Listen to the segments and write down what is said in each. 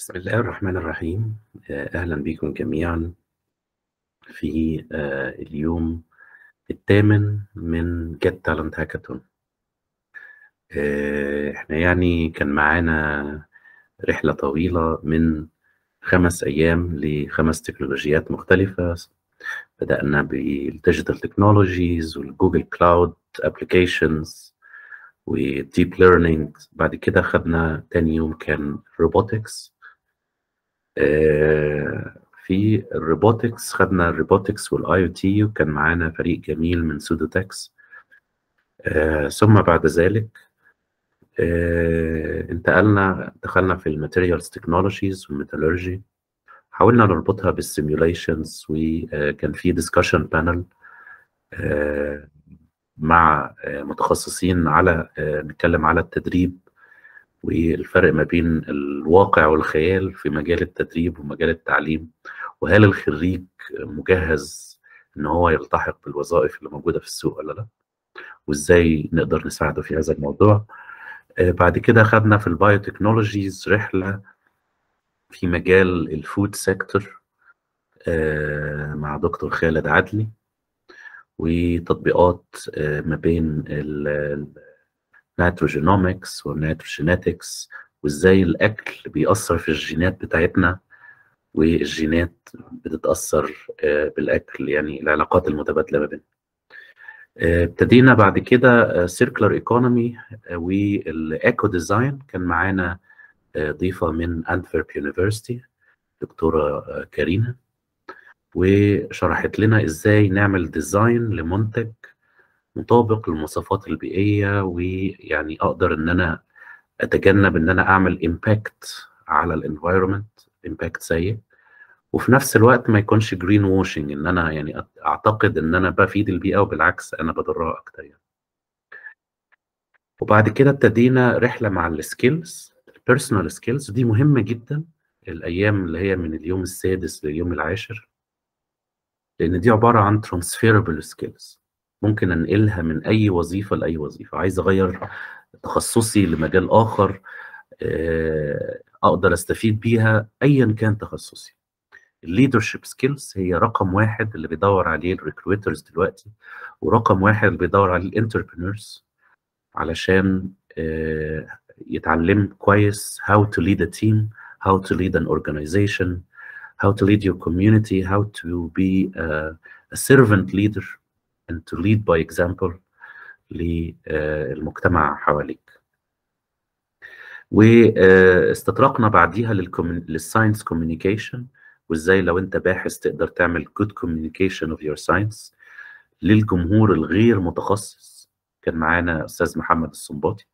بسم الله الرحمن الرحيم آه، أهلا بكم جميعا في آه، اليوم الثامن من Get Talent Hackathon آه، احنا يعني كان معانا رحلة طويلة من خمس أيام لخمس تكنولوجيات مختلفة بدأنا بالديجيتال تكنولوجيز والجوجل كلاود ابلكيشنز والديب ليرنينج بعد كده خدنا تاني يوم كان روبوتكس في الروبوتكس خدنا الروبوتكس والاي او تي وكان معانا فريق جميل من سودوتكس ثم بعد ذلك آه، انتقلنا دخلنا في الماتيريالز تكنولوجيز والميتالورجي حاولنا نربطها بالسيميوليشنز وكان في ديسكشن بانل مع آه، متخصصين على آه، نتكلم على التدريب والفرق ما بين الواقع والخيال في مجال التدريب ومجال التعليم وهل الخريج مجهز ان هو يلتحق بالوظائف اللي موجوده في السوق ولا لا وازاي نقدر نساعده في هذا الموضوع آه، بعد كده خدنا في البايوتكنولوجيز رحله في مجال الفود سيكتور آه، مع دكتور خالد عدلي وتطبيقات آه، ما بين النيتروجينومكس والنيتروجينetics وازاي الاكل بيأثر في الجينات بتاعتنا والجينات بتتأثر آه، بالاكل يعني العلاقات المتبادله ما بينهم آه، ابتدينا بعد كده سيركلر ايكونومي والايكو ديزاين كان معانا آه، ضيفه من انتورب يونيفرسيتي دكتوره آه، كارينا وشرحت لنا ازاي نعمل ديزاين لمنتج مطابق للمواصفات البيئيه ويعني اقدر ان انا اتجنب ان انا اعمل امباكت على الانفايرمنت امباكت سيء وفي نفس الوقت ما يكونش جرين واشنج ان انا يعني أت- اعتقد ان انا بفيد البيئه وبالعكس انا بضرها اكتر يعني وبعد كده ابتدينا رحله مع السكيلز البيرسونال سكيلز دي مهمه جدا الايام اللي هي من اليوم السادس لليوم العاشر لان دي عباره عن ترانسفيربل سكيلز ممكن انقلها من اي وظيفه لاي وظيفه عايز اغير تخصصي لمجال اخر آه، اقدر استفيد بيها ايا كان تخصصي الليدرشيب سكيلز هي رقم واحد اللي بيدور عليه الريكروترز دلوقتي ورقم واحد اللي بيدور عليه الانتربرينورز علشان آه، يتعلم كويس how to lead a team how to lead an organization how to lead your community how to be a, a servant leader and to lead by example للمجتمع حواليك واستطرقنا بعديها للساينس كوميونيكيشن وازاي لو انت باحث تقدر تعمل good communication of your science للجمهور الغير متخصص كان معانا استاذ محمد الصنباطي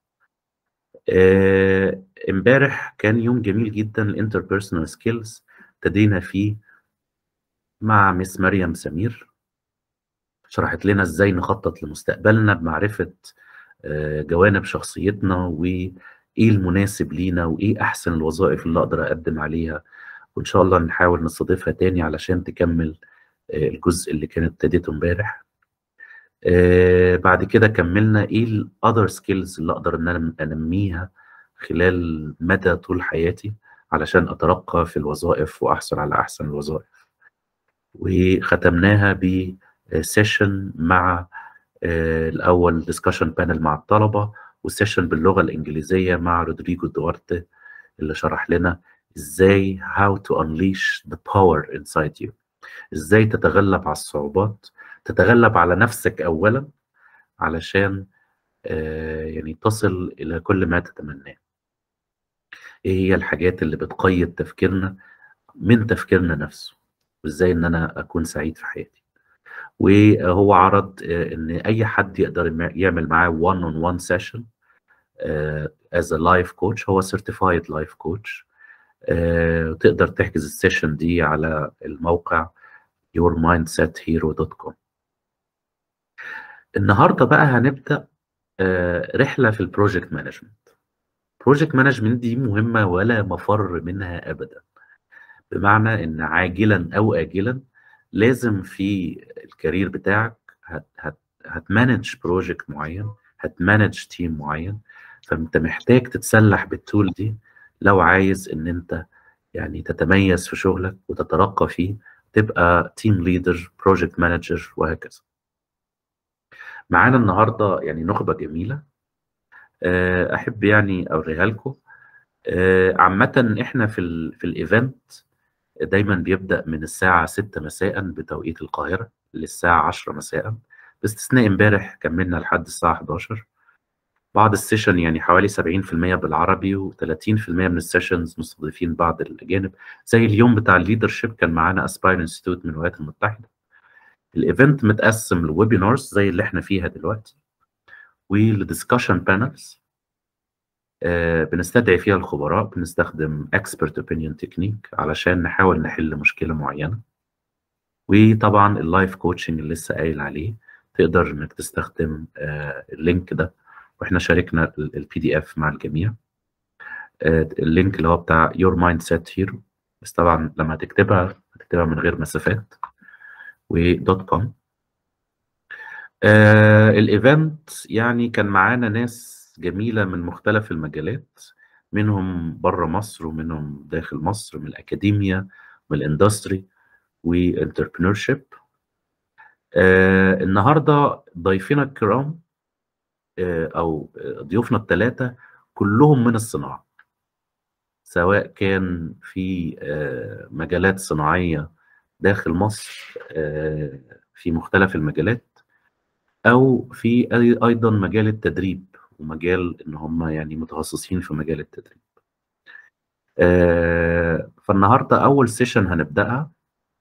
آه، امبارح كان يوم جميل جدا الانتربيرسونال سكيلز ابتدينا فيه مع مس مريم سمير شرحت لنا ازاي نخطط لمستقبلنا بمعرفة آه، جوانب شخصيتنا وايه المناسب لينا وايه احسن الوظائف اللي اقدر اقدم عليها وان شاء الله نحاول نستضيفها تاني علشان تكمل آه، الجزء اللي كانت ابتديته امبارح آه، بعد كده كملنا ايه الاذر سكيلز اللي اقدر ان انا انميها خلال مدى طول حياتي علشان اترقى في الوظائف واحصل على احسن الوظائف وختمناها بسيشن مع آه، الاول ديسكشن بانل مع الطلبه وسيشن باللغه الانجليزيه مع رودريجو دوارتي اللي شرح لنا ازاي how to unleash the power inside you ازاي تتغلب على الصعوبات تتغلب على نفسك اولا علشان آه، يعني تصل الى كل ما تتمناه ايه هي الحاجات اللي بتقيد تفكيرنا من تفكيرنا نفسه وازاي ان انا اكون سعيد في حياتي وهو عرض آه، ان اي حد يقدر يم- يعمل معاه one on one session آه، as a life coach هو certified life coach آه، تقدر تحجز السيشن دي على الموقع yourmindsethero.com النهارده بقى هنبدأ آه، رحلة في البروجكت مانجمنت بروجكت مانجمنت دي مهمة ولا مفر منها أبدا بمعنى إن عاجلا أو آجلا لازم في الكارير بتاعك هت هت هتمانج بروجكت معين هتمانج تيم معين فأنت محتاج تتسلح بالتول دي لو عايز إن أنت يعني تتميز في شغلك وتترقى فيه تبقى تيم ليدر بروجكت مانجر وهكذا معانا النهارده يعني نخبه جميله آه، احب يعني اوريها لكم آه، عامه احنا في ال في الايفنت دايما بيبدا من الساعه 6 مساء بتوقيت القاهره للساعه 10 مساء باستثناء امبارح كملنا لحد الساعه 11 بعض السيشن يعني حوالي 70% بالعربي و30% من السيشنز مستضيفين بعض الاجانب زي اليوم بتاع الليدرشيب كان معانا اسباير انستيتوت من الولايات المتحده الايفنت متقسم لويبينارز زي اللي احنا فيها دلوقتي ولدiscussion بانلز آه بنستدعي فيها الخبراء بنستخدم expert opinion technique علشان نحاول نحل مشكله معينه وطبعا اللايف كوتشنج اللي لسه قايل عليه تقدر انك تستخدم آه اللينك ده واحنا شاركنا البي دي اف مع الجميع آه اللينك اللي هو بتاع your mindset hero بس طبعا لما هتكتبها هتكتبها من غير مسافات ودوت كوم آه الايفنت يعني كان معانا ناس جميله من مختلف المجالات منهم بره مصر ومنهم داخل مصر من الاكاديميا من الاندستري وانتربرنور شيب آه النهارده ضيفنا الكرام آه او ضيوفنا الثلاثه كلهم من الصناعه سواء كان في آه مجالات صناعيه داخل مصر آه في مختلف المجالات او في ايضا مجال التدريب ومجال ان هم يعني متخصصين في مجال التدريب آه فالنهارده اول سيشن هنبداها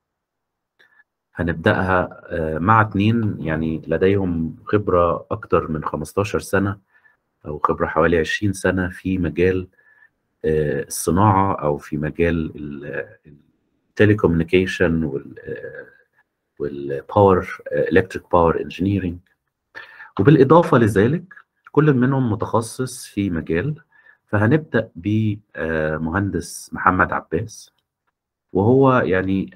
هنبداها آه مع اتنين يعني لديهم خبره اكتر من 15 سنه او خبره حوالي 20 سنه في مجال آه الصناعه او في مجال التليكومنيكيشن وال والباور الكتريك باور انجينيرنج وبالاضافه لذلك كل منهم متخصص في مجال فهنبدا بمهندس محمد عباس وهو يعني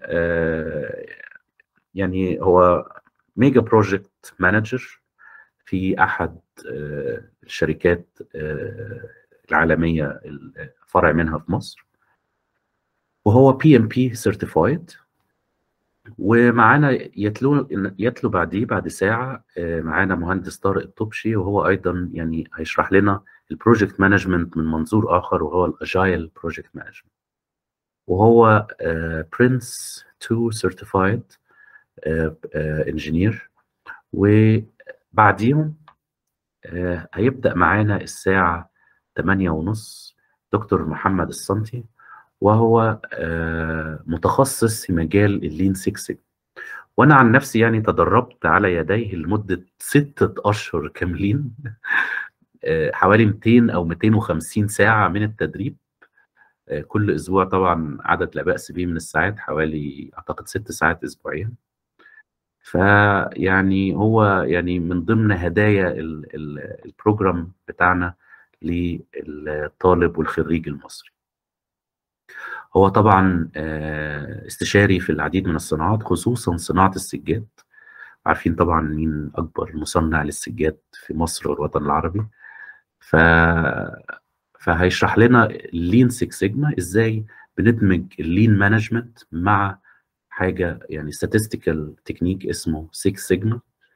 يعني هو ميجا بروجكت مانجر في احد الشركات العالميه الفرع منها في مصر وهو بي ام بي سيرتيفايد ومعانا يتلو يتلو بعديه بعد ساعه معانا مهندس طارق الطبشي وهو ايضا يعني هيشرح لنا البروجكت مانجمنت من منظور اخر وهو الاجايل بروجكت مانجمنت وهو برنس 2 سيرتيفايد انجينير وبعديهم هيبدا معانا الساعه 8 ونص دكتور محمد الصنتي وهو متخصص في مجال اللين 6 وانا عن نفسي يعني تدربت على يديه لمده ستة اشهر كاملين حوالي 200 او 250 ساعه من التدريب كل اسبوع طبعا عدد لا باس به من الساعات حوالي اعتقد ست ساعات اسبوعيا فيعني هو يعني من ضمن هدايا ال ال البروجرام بتاعنا للطالب والخريج المصري هو طبعا استشاري في العديد من الصناعات خصوصا صناعة السجاد عارفين طبعا مين أكبر مصنع للسجاد في مصر والوطن العربي ف... فهيشرح لنا اللين 6 سيجما ازاي بندمج اللين مانجمنت مع حاجة يعني statistical تكنيك اسمه 6 سيجما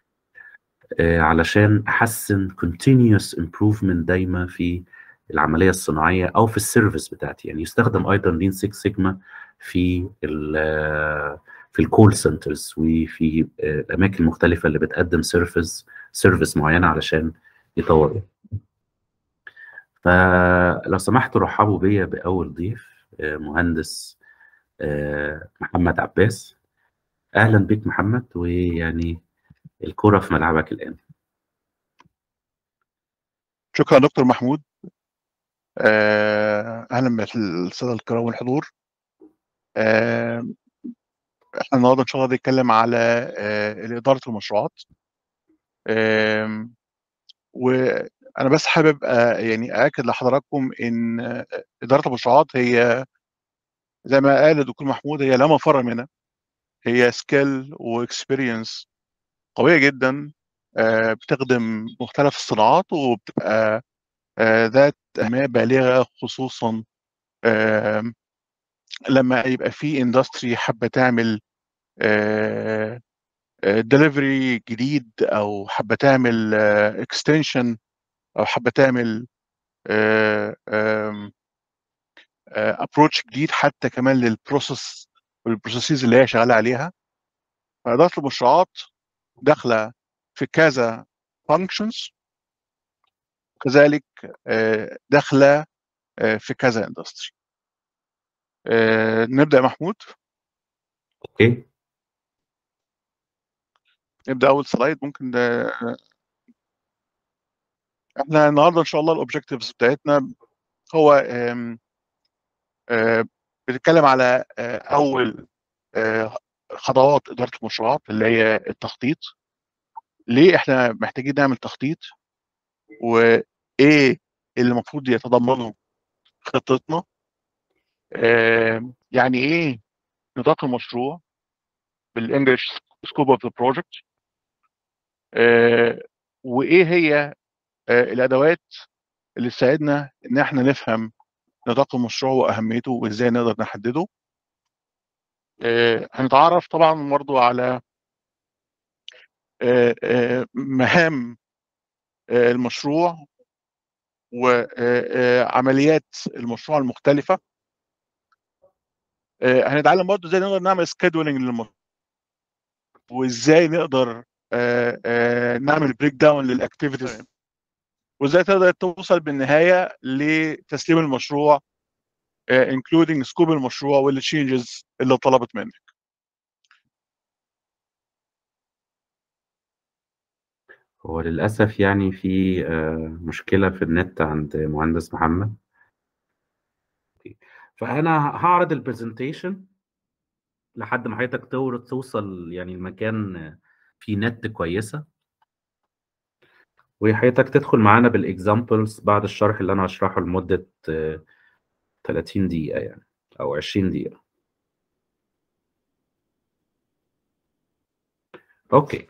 علشان أحسن continuous improvement دايما في العمليه الصناعيه او في السيرفيس بتاعتي يعني يستخدم ايضا لين 6 سيجما في ال في الكول سنترز وفي الاماكن المختلفه اللي بتقدم سيرفيس سيرفيس معينه علشان يطوروا فلو سمحتوا رحبوا بيا باول ضيف مهندس محمد عباس اهلا بك محمد ويعني الكره في ملعبك الان شكرا دكتور محمود اهلا بالساده الكرام والحضور احنا النهارده ان شاء الله هنتكلم على اداره المشروعات وانا بس حابب يعني ااكد لحضراتكم ان اداره المشروعات هي زي ما قال الدكتور محمود هي لا مفر منها هي سكيل واكسبيرينس قويه جدا بتخدم مختلف الصناعات وبتبقى ذات أهمية بالغة خصوصا لما يبقى في اندستري حابه تعمل دليفري جديد او حابه تعمل اكستنشن او حابه تعمل ابروتش جديد حتى كمان للبروسيس والبروسيسز اللي هي شغاله عليها فاداره المشروعات داخله في كذا فانكشنز وكذلك داخله في كذا اندستري نبدا يا محمود اوكي نبدا اول سلايد ممكن ده احنا النهارده ان شاء الله الاوبجكتيفز بتاعتنا هو آم آم بنتكلم على اول خطوات اداره المشروعات اللي هي التخطيط ليه احنا محتاجين نعمل تخطيط وايه اللي المفروض يتضمنه خطتنا يعني ايه نطاق المشروع بالانجلش سكوب اوف ذا بروجكت وايه هي الادوات اللي تساعدنا ان احنا نفهم نطاق المشروع واهميته وازاي نقدر نحدده هنتعرف طبعا برضو على مهام المشروع وعمليات المشروع المختلفة هنتعلم برضو ازاي نقدر نعمل سكادولينج للمشروع وازاي نقدر نعمل بريك داون للاكتيفيتيز وازاي تقدر توصل بالنهايه لتسليم المشروع انكلودنج سكوب المشروع والتشينجز اللي طلبت منك هو للأسف يعني في مشكلة في النت عند مهندس محمد فأنا هعرض البرزنتيشن لحد ما حضرتك توصل يعني المكان فيه نت كويسة وحضرتك تدخل معانا بالاكزامبلز بعد الشرح اللي انا هشرحه لمدة 30 دقيقة يعني او 20 دقيقة اوكي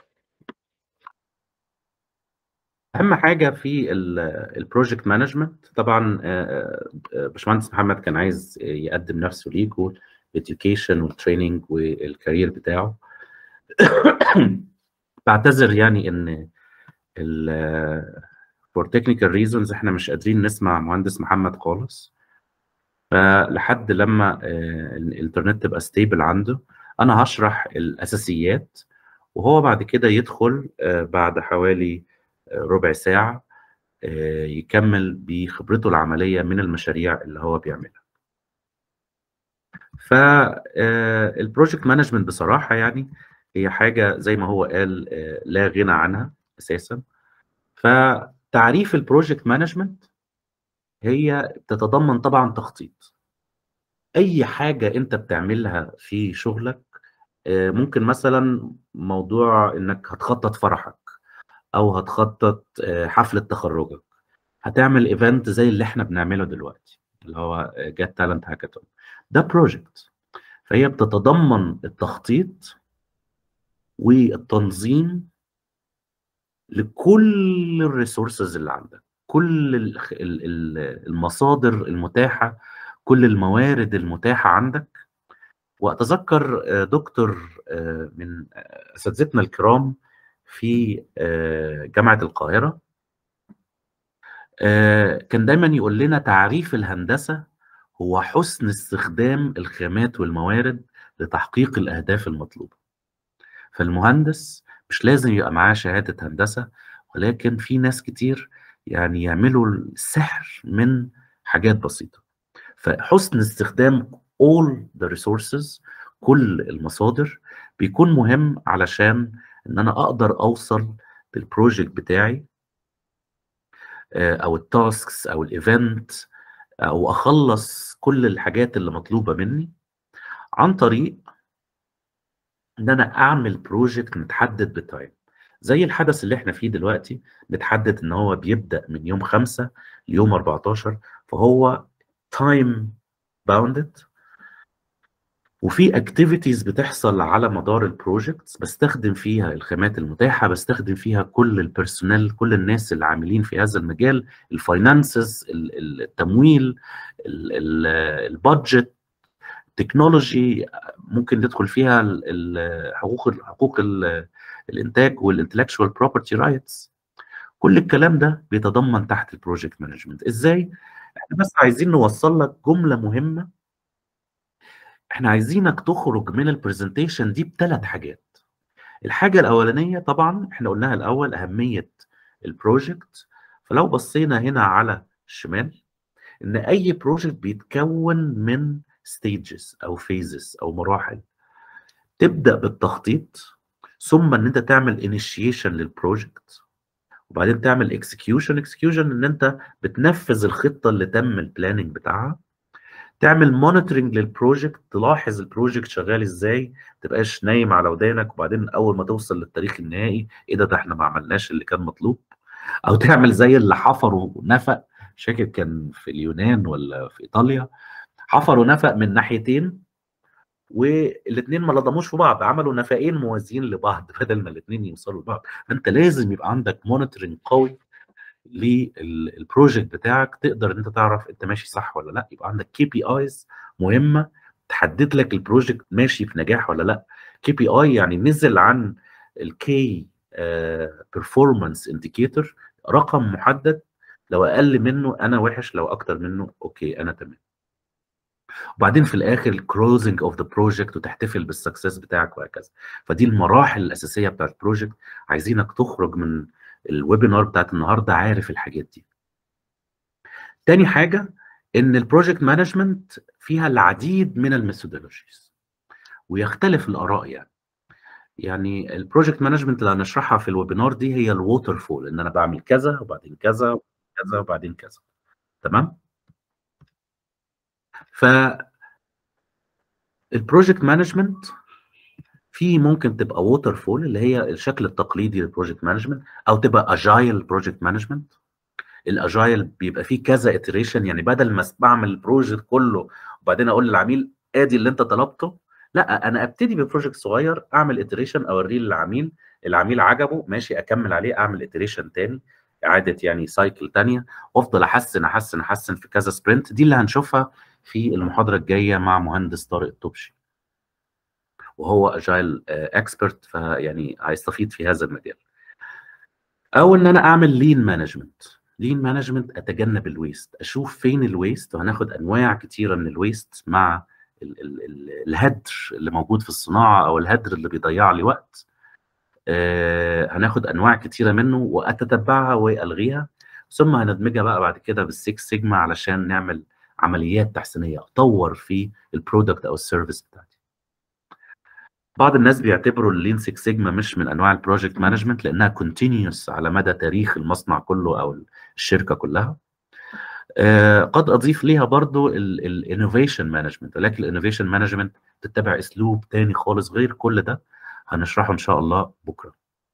اهم حاجة في البروجكت مانجمنت طبعا باشمهندس محمد كان عايز يقدم نفسه ليكوا الاديوكيشن والتريننج والكارير بتاعه بعتذر يعني ان ال for technical reasons احنا مش قادرين نسمع مهندس محمد خالص فلحد لما الانترنت تبقى ستيبل عنده انا هشرح الاساسيات وهو بعد كده يدخل بعد حوالي ربع ساعة يكمل بخبرته العملية من المشاريع اللي هو بيعملها فالبروجكت مانجمنت بصراحة يعني هي حاجة زي ما هو قال لا غنى عنها اساسا فتعريف البروجكت مانجمنت هي تتضمن طبعا تخطيط اي حاجه انت بتعملها في شغلك ممكن مثلا موضوع انك هتخطط فرحك او هتخطط حفله تخرجك هتعمل ايفنت زي اللي احنا بنعمله دلوقتي اللي هو جات تالنت هاكاثون ده بروجكت فهي بتتضمن التخطيط والتنظيم لكل الريسورسز اللي عندك كل المصادر المتاحة كل الموارد المتاحة عندك وأتذكر دكتور من أساتذتنا الكرام في جامعة القاهرة كان دايما يقول لنا تعريف الهندسة هو حسن استخدام الخامات والموارد لتحقيق الأهداف المطلوبة فالمهندس مش لازم يبقى معاه شهادة هندسة ولكن في ناس كتير يعني يعملوا السحر من حاجات بسيطة فحسن استخدام all the resources كل المصادر بيكون مهم علشان ان انا اقدر اوصل بالبروجكت بتاعي او التاسكس او الايفنت او اخلص كل الحاجات اللي مطلوبة مني عن طريق ان انا اعمل بروجكت متحدد بتايم زي الحدث اللي احنا فيه دلوقتي متحدد ان هو بيبدا من يوم 5 ليوم 14 فهو تايم باوندد وفي اكتيفيتيز بتحصل على مدار البروجكت بستخدم فيها الخامات المتاحه بستخدم فيها كل البيرسونال كل الناس اللي عاملين في هذا المجال الفاينانسز التمويل البادجت تكنولوجي ممكن ندخل فيها حقوق حقوق الانتاج والانتلكشوال بروبرتي رايتس كل الكلام ده بيتضمن تحت البروجكت مانجمنت ازاي احنا بس عايزين نوصل لك جمله مهمه احنا عايزينك تخرج من البرزنتيشن دي بثلاث حاجات الحاجه الاولانيه طبعا احنا قلناها الاول اهميه البروجكت فلو بصينا هنا على الشمال ان اي بروجكت بيتكون من ستيجز او فيزز او مراحل تبدا بالتخطيط ثم ان انت تعمل انيشيشن للبروجكت وبعدين تعمل اكسكيوشن اكسكيوشن ان انت بتنفذ الخطه اللي تم البلاننج بتاعها تعمل مونيتورنج للبروجكت تلاحظ البروجكت شغال ازاي ما تبقاش نايم على ودانك وبعدين اول ما توصل للتاريخ النهائي ايه ده ده احنا ما عملناش اللي كان مطلوب او تعمل زي اللي حفروا نفق مش فاكر كان في اليونان ولا في ايطاليا حفروا نفق من ناحيتين والاثنين ما لضموش في بعض عملوا نفقين موازيين لبعض بدل ما الاثنين يوصلوا لبعض فانت لازم يبقى عندك مونيتورنج قوي للبروجكت بتاعك تقدر ان انت تعرف انت ماشي صح ولا لا يبقى عندك كي بي ايز مهمه تحدد لك البروجكت ماشي في نجاح ولا لا كي بي اي يعني نزل عن الكي بيرفورمانس انديكيتور رقم محدد لو اقل منه انا وحش لو اكتر منه اوكي انا تمام وبعدين في الاخر الكروزنج اوف ذا بروجكت وتحتفل بالسكسس بتاعك وهكذا فدي المراحل الاساسيه بتاعت البروجكت عايزينك تخرج من الويبينار بتاعت النهارده عارف الحاجات دي تاني حاجه ان البروجكت مانجمنت فيها العديد من الميثودولوجيز ويختلف الاراء يعني يعني البروجكت مانجمنت اللي هنشرحها في الويبينار دي هي الووتر فول ان انا بعمل كذا وبعدين كذا وكذا وبعدين كذا تمام ف البروجكت مانجمنت في ممكن تبقى ووتر فول اللي هي الشكل التقليدي للبروجكت مانجمنت او تبقى اجايل بروجكت مانجمنت الاجايل بيبقى فيه كذا اتريشن يعني بدل ما بعمل البروجكت كله وبعدين اقول للعميل ادي اللي انت طلبته لا انا ابتدي ببروجكت صغير اعمل اتريشن اوريه للعميل العميل عجبه ماشي اكمل عليه اعمل اتريشن تاني اعاده يعني سايكل تانية وافضل احسن احسن احسن في كذا سبرنت دي اللي هنشوفها في المحاضره الجايه مع مهندس طارق الطبشي وهو اجايل اكسبرت فيعني هيستفيد في هذا المجال او ان انا اعمل لين مانجمنت لين مانجمنت اتجنب الويست اشوف فين الويست وهناخد انواع كتيره من الويست مع ال ال ال الهدر اللي موجود في الصناعه او الهدر اللي بيضيع لي وقت آه هناخد انواع كتيره منه واتتبعها والغيها ثم هندمجها بقى بعد كده بالسكس سيجما علشان نعمل عمليات تحسينيه اطور في البرودكت او السيرفيس بتاعتي بعض الناس بيعتبروا اللين 6 سيجما مش من انواع البروجكت مانجمنت لانها كونتينيوس على مدى تاريخ المصنع كله او الشركه كلها آه قد اضيف ليها برضو الانوفيشن مانجمنت ولكن الانوفيشن مانجمنت تتبع اسلوب تاني خالص غير كل ده هنشرحه ان شاء الله بكره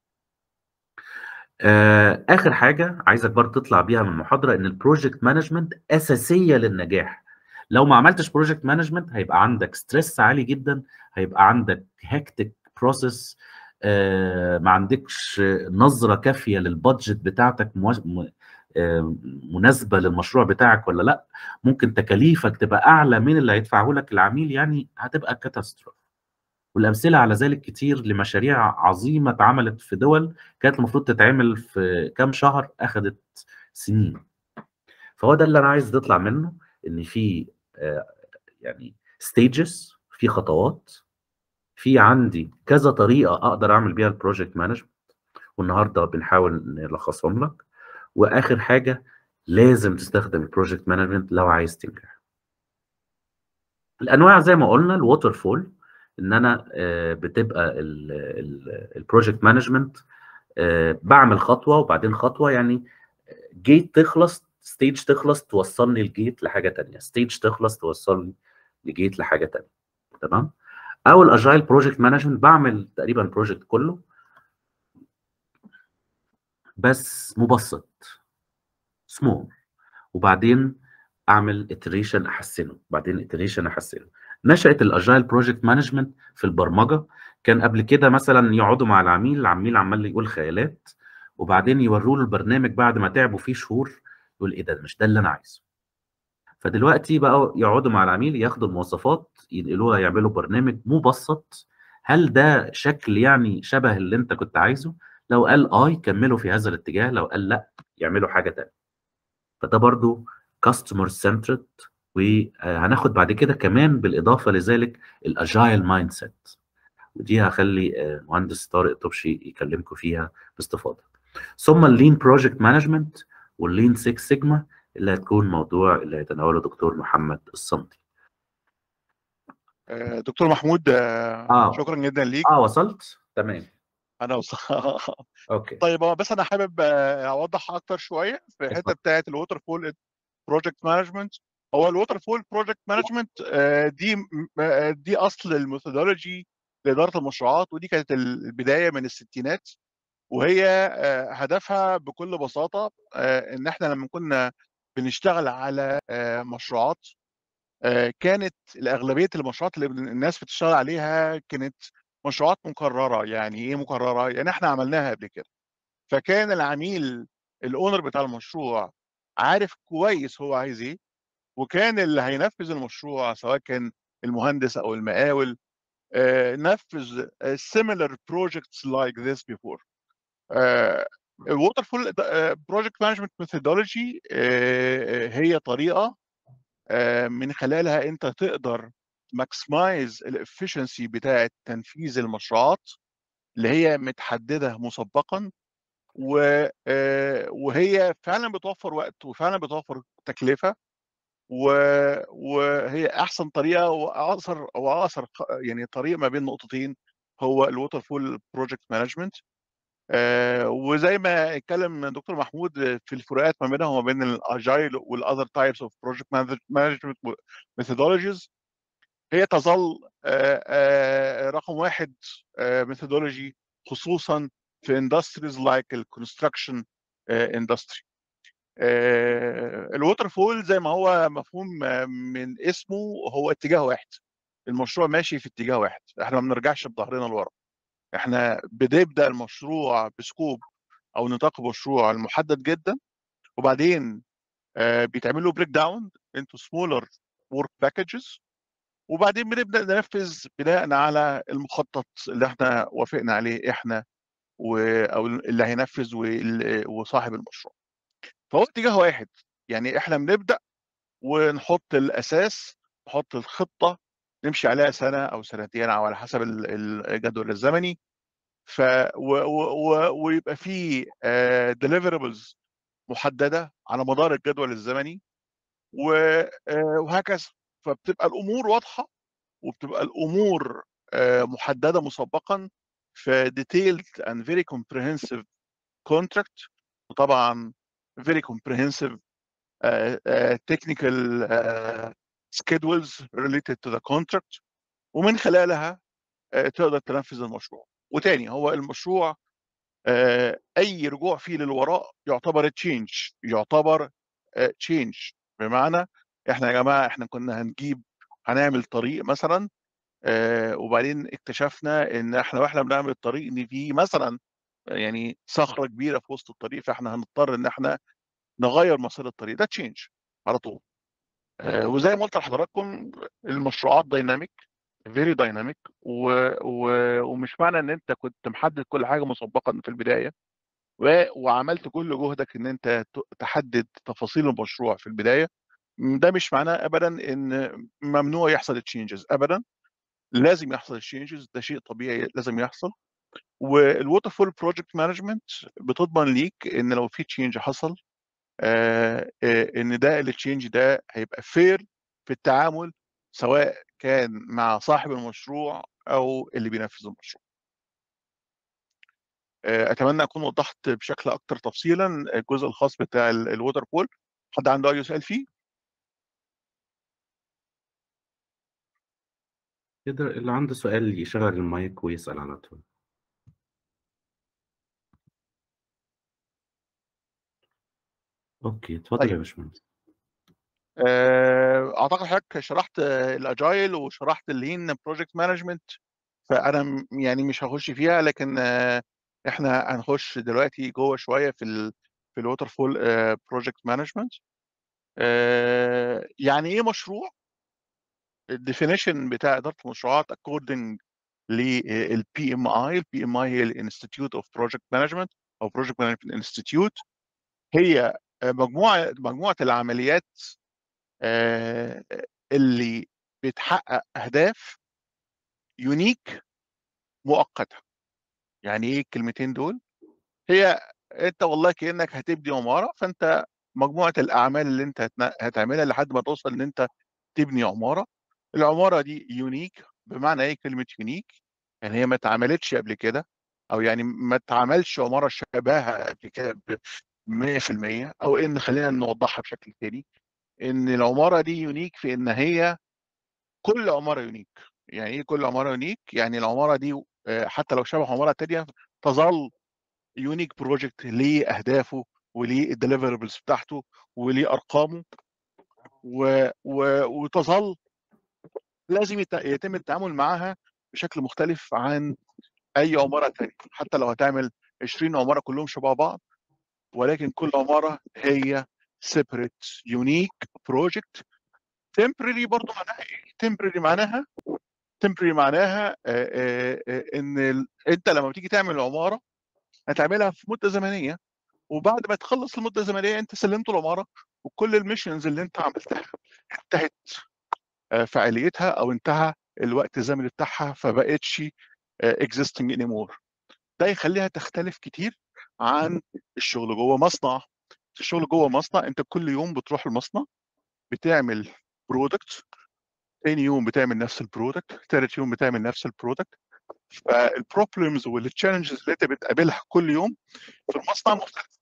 آه اخر حاجه عايزك برضه تطلع بيها من المحاضره ان البروجكت مانجمنت اساسيه للنجاح لو ما عملتش بروجكت مانجمنت هيبقى عندك ستريس عالي جدا هيبقى عندك هكتك بروسيس آه ما عندكش نظره كافيه للبادجت بتاعتك مو... آه مناسبه للمشروع بتاعك ولا لا ممكن تكاليفك تبقى اعلى من اللي هيدفعه لك العميل يعني هتبقى كاتاستروف والامثله على ذلك كتير لمشاريع عظيمه اتعملت في دول كانت المفروض تتعمل في كام شهر اخذت سنين فهو ده اللي انا عايز تطلع منه ان في آه يعني ستيجز في خطوات في عندي كذا طريقه اقدر اعمل بيها البروجكت مانجمنت والنهارده بنحاول نلخصهم لك واخر حاجه لازم تستخدم البروجكت مانجمنت لو عايز تنجح الانواع زي ما قلنا الووتر فول ان انا بتبقى البروجكت مانجمنت بعمل خطوه وبعدين خطوه يعني جيت تخلص ستيج تخلص توصلني الجيت لحاجه تانية ستيج تخلص توصلني لجيت لحاجه تانية تمام او الاجايل بروجكت مانجمنت بعمل تقريبا البروجكت كله بس مبسط سمول وبعدين اعمل اتريشن احسنه بعدين اتريشن احسنه نشأت الاجايل بروجكت مانجمنت في البرمجه كان قبل كده مثلا يقعدوا مع العميل العميل عمال يقول خيالات وبعدين يوروا له البرنامج بعد ما تعبوا فيه شهور يقول ايه ده مش ده اللي انا عايزه فدلوقتي بقوا يقعدوا مع العميل ياخدوا المواصفات ينقلوها يعملوا برنامج مبسط هل ده شكل يعني شبه اللي انت كنت عايزه لو قال اه يكملوا في هذا الاتجاه لو قال لا يعملوا حاجه تانية فده برضو كاستمر سنترد وهناخد بعد كده كمان بالاضافه لذلك الاجايل مايند سيت ودي هخلي مهندس طارق طبشي يكلمكم فيها باستفاضه ثم اللين بروجكت مانجمنت واللين 6 سيجما اللي هتكون موضوع اللي هيتناوله دكتور محمد الصمدي دكتور محمود آه. شكرا جدا ليك اه وصلت تمام انا وصل اوكي طيب هو بس انا حابب اوضح اكتر شويه في الحته بتاعه الووتر فول بروجكت مانجمنت هو الووتر فول بروجكت مانجمنت دي دي اصل الميثودولوجي لاداره المشروعات ودي كانت البدايه من الستينات وهي هدفها بكل بساطه ان احنا لما كنا بنشتغل على مشروعات كانت الاغلبيه المشروعات اللي الناس بتشتغل عليها كانت مشروعات مكرره يعني ايه مكرره يعني احنا عملناها قبل كده فكان العميل الاونر بتاع المشروع عارف كويس هو عايز ايه وكان اللي هينفذ المشروع سواء كان المهندس او المقاول نفذ similar projects like this before الووتر فول بروجكت مانجمنت ميثودولوجي هي طريقه من خلالها انت تقدر ماكسمايز الافشنسي بتاعه تنفيذ المشروعات اللي هي متحدده مسبقا وهي فعلا بتوفر وقت وفعلا بتوفر تكلفه وهي احسن طريقه واقصر واقصر يعني طريق ما بين نقطتين هو الووتر فول بروجكت مانجمنت وزي ما اتكلم دكتور محمود في الفروقات ما بينها وما بين الاجايل والاذر تايبس اوف بروجكت مانجمنت ميثودولوجيز هي تظل رقم واحد ميثودولوجي خصوصا في اندستريز لايك الكونستراكشن اندستري الووتر فول زي ما هو مفهوم من اسمه هو اتجاه واحد المشروع ماشي في اتجاه واحد احنا ما بنرجعش بظهرنا لورا احنا بنبدا المشروع بسكوب او نطاق مشروع المحدد جدا وبعدين بيتعمل له بريك داون انتو سمولر ورك باكجز وبعدين بنبدا ننفذ بناء على المخطط اللي احنا وافقنا عليه احنا و... او اللي هينفذ وصاحب المشروع فهو اتجاه واحد يعني احنا بنبدا ونحط الاساس نحط الخطه نمشي عليها سنه او سنتين او على حسب الجدول الزمني ف و... و... ويبقى في ديليفربلز محدده على مدار الجدول الزمني وهكذا فبتبقى الامور واضحه وبتبقى الامور محدده مسبقا في detailed and very comprehensive contract وطبعا very comprehensive uh, uh, technical uh, schedules related to the contract ومن خلالها تقدر تنفذ المشروع وتاني هو المشروع اي رجوع فيه للوراء يعتبر تشينج يعتبر تشينج بمعنى احنا يا جماعه احنا كنا هنجيب هنعمل طريق مثلا وبعدين اكتشفنا ان احنا واحنا بنعمل الطريق ان في مثلا يعني صخره كبيره في وسط الطريق فاحنا هنضطر ان احنا نغير مسار الطريق ده تشينج على طول وزي ما قلت لحضراتكم المشروعات دايناميك فيري دايناميك ومش معنى ان انت كنت محدد كل حاجه مسبقا في البدايه وعملت كل جهدك ان انت تحدد تفاصيل المشروع في البدايه ده مش معناه ابدا ان ممنوع يحصل تشينجز ابدا لازم يحصل تشينجز ده شيء طبيعي لازم يحصل والووتر فول بروجكت مانجمنت بتضمن ليك ان لو في تشينج حصل آه ان ده التشينج ده هيبقى فير في التعامل سواء كان مع صاحب المشروع او اللي بينفذ المشروع آه اتمنى اكون وضحت بشكل اكثر تفصيلا الجزء الخاص بتاع الووتر فول حد عنده اي سؤال فيه يقدر اللي عنده سؤال يشغل المايك ويسأل على طول اوكي اتفضل طيب. يا باشمهندس اعتقد حضرتك شرحت الاجايل وشرحت اللين بروجكت مانجمنت فانا يعني مش هخش فيها لكن احنا هنخش دلوقتي جوه شويه في ال في الووتر فول بروجكت مانجمنت يعني ايه مشروع الديفينيشن بتاع اداره المشروعات according للبي ام اي البي ام اي هي الانستيتيوت اوف بروجكت مانجمنت او بروجكت مانجمنت انستيتيوت هي مجموعه مجموعه العمليات اللي بتحقق اهداف يونيك مؤقته يعني ايه الكلمتين دول هي انت والله كانك هتبني عماره فانت مجموعه الاعمال اللي انت هتعملها لحد ما توصل ان انت تبني عماره العماره دي يونيك بمعنى ايه كلمه يونيك يعني هي ما اتعملتش قبل كده او يعني ما اتعملش عماره شبهها قبل كده 100% او ان خلينا نوضحها بشكل تاني ان العماره دي يونيك في ان هي كل عماره يونيك يعني ايه كل عماره يونيك يعني العماره دي حتى لو شبه عماره تانيه تظل يونيك بروجكت ليه اهدافه وليه الديليفربلز بتاعته وليه ارقامه و... و... وتظل لازم يت... يتم التعامل معاها بشكل مختلف عن اي عماره ثانيه حتى لو هتعمل 20 عماره كلهم شبه بعض ولكن كل عماره هي سيبريت يونيك بروجكت تمبرري برضه معناها ايه؟ تمبرري معناها تمبرري معناها آآ آآ ان ال... انت لما بتيجي تعمل عماره هتعملها في مده زمنيه وبعد ما تخلص المده الزمنيه انت سلمت العماره وكل الميشنز اللي انت عملتها انتهت فعاليتها او انتهى الوقت الزمني بتاعها فبقتش existing anymore ده يخليها تختلف كتير عن الشغل جوه مصنع الشغل جوه مصنع انت كل يوم بتروح المصنع بتعمل برودكت تاني يوم بتعمل نفس البرودكت تالت يوم بتعمل نفس البرودكت فالبروبلمز والتشالنجز اللي انت بتقابلها كل يوم في المصنع مختلفه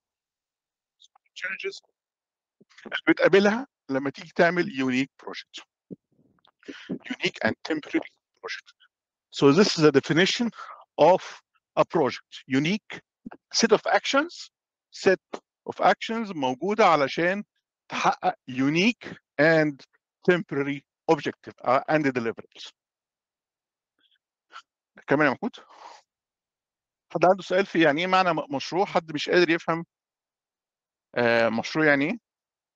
التشالنجز اللي بتقابلها لما تيجي تعمل يونيك بروجكت unique and temporary project. So this is the definition of a project. Unique set of actions, set of actions موجودة علشان تحقق unique and temporary objective uh, and deliverables. كمان يا محمود حد عنده سؤال في يعني ايه معنى مشروع حد مش قادر يفهم آه مشروع يعني ايه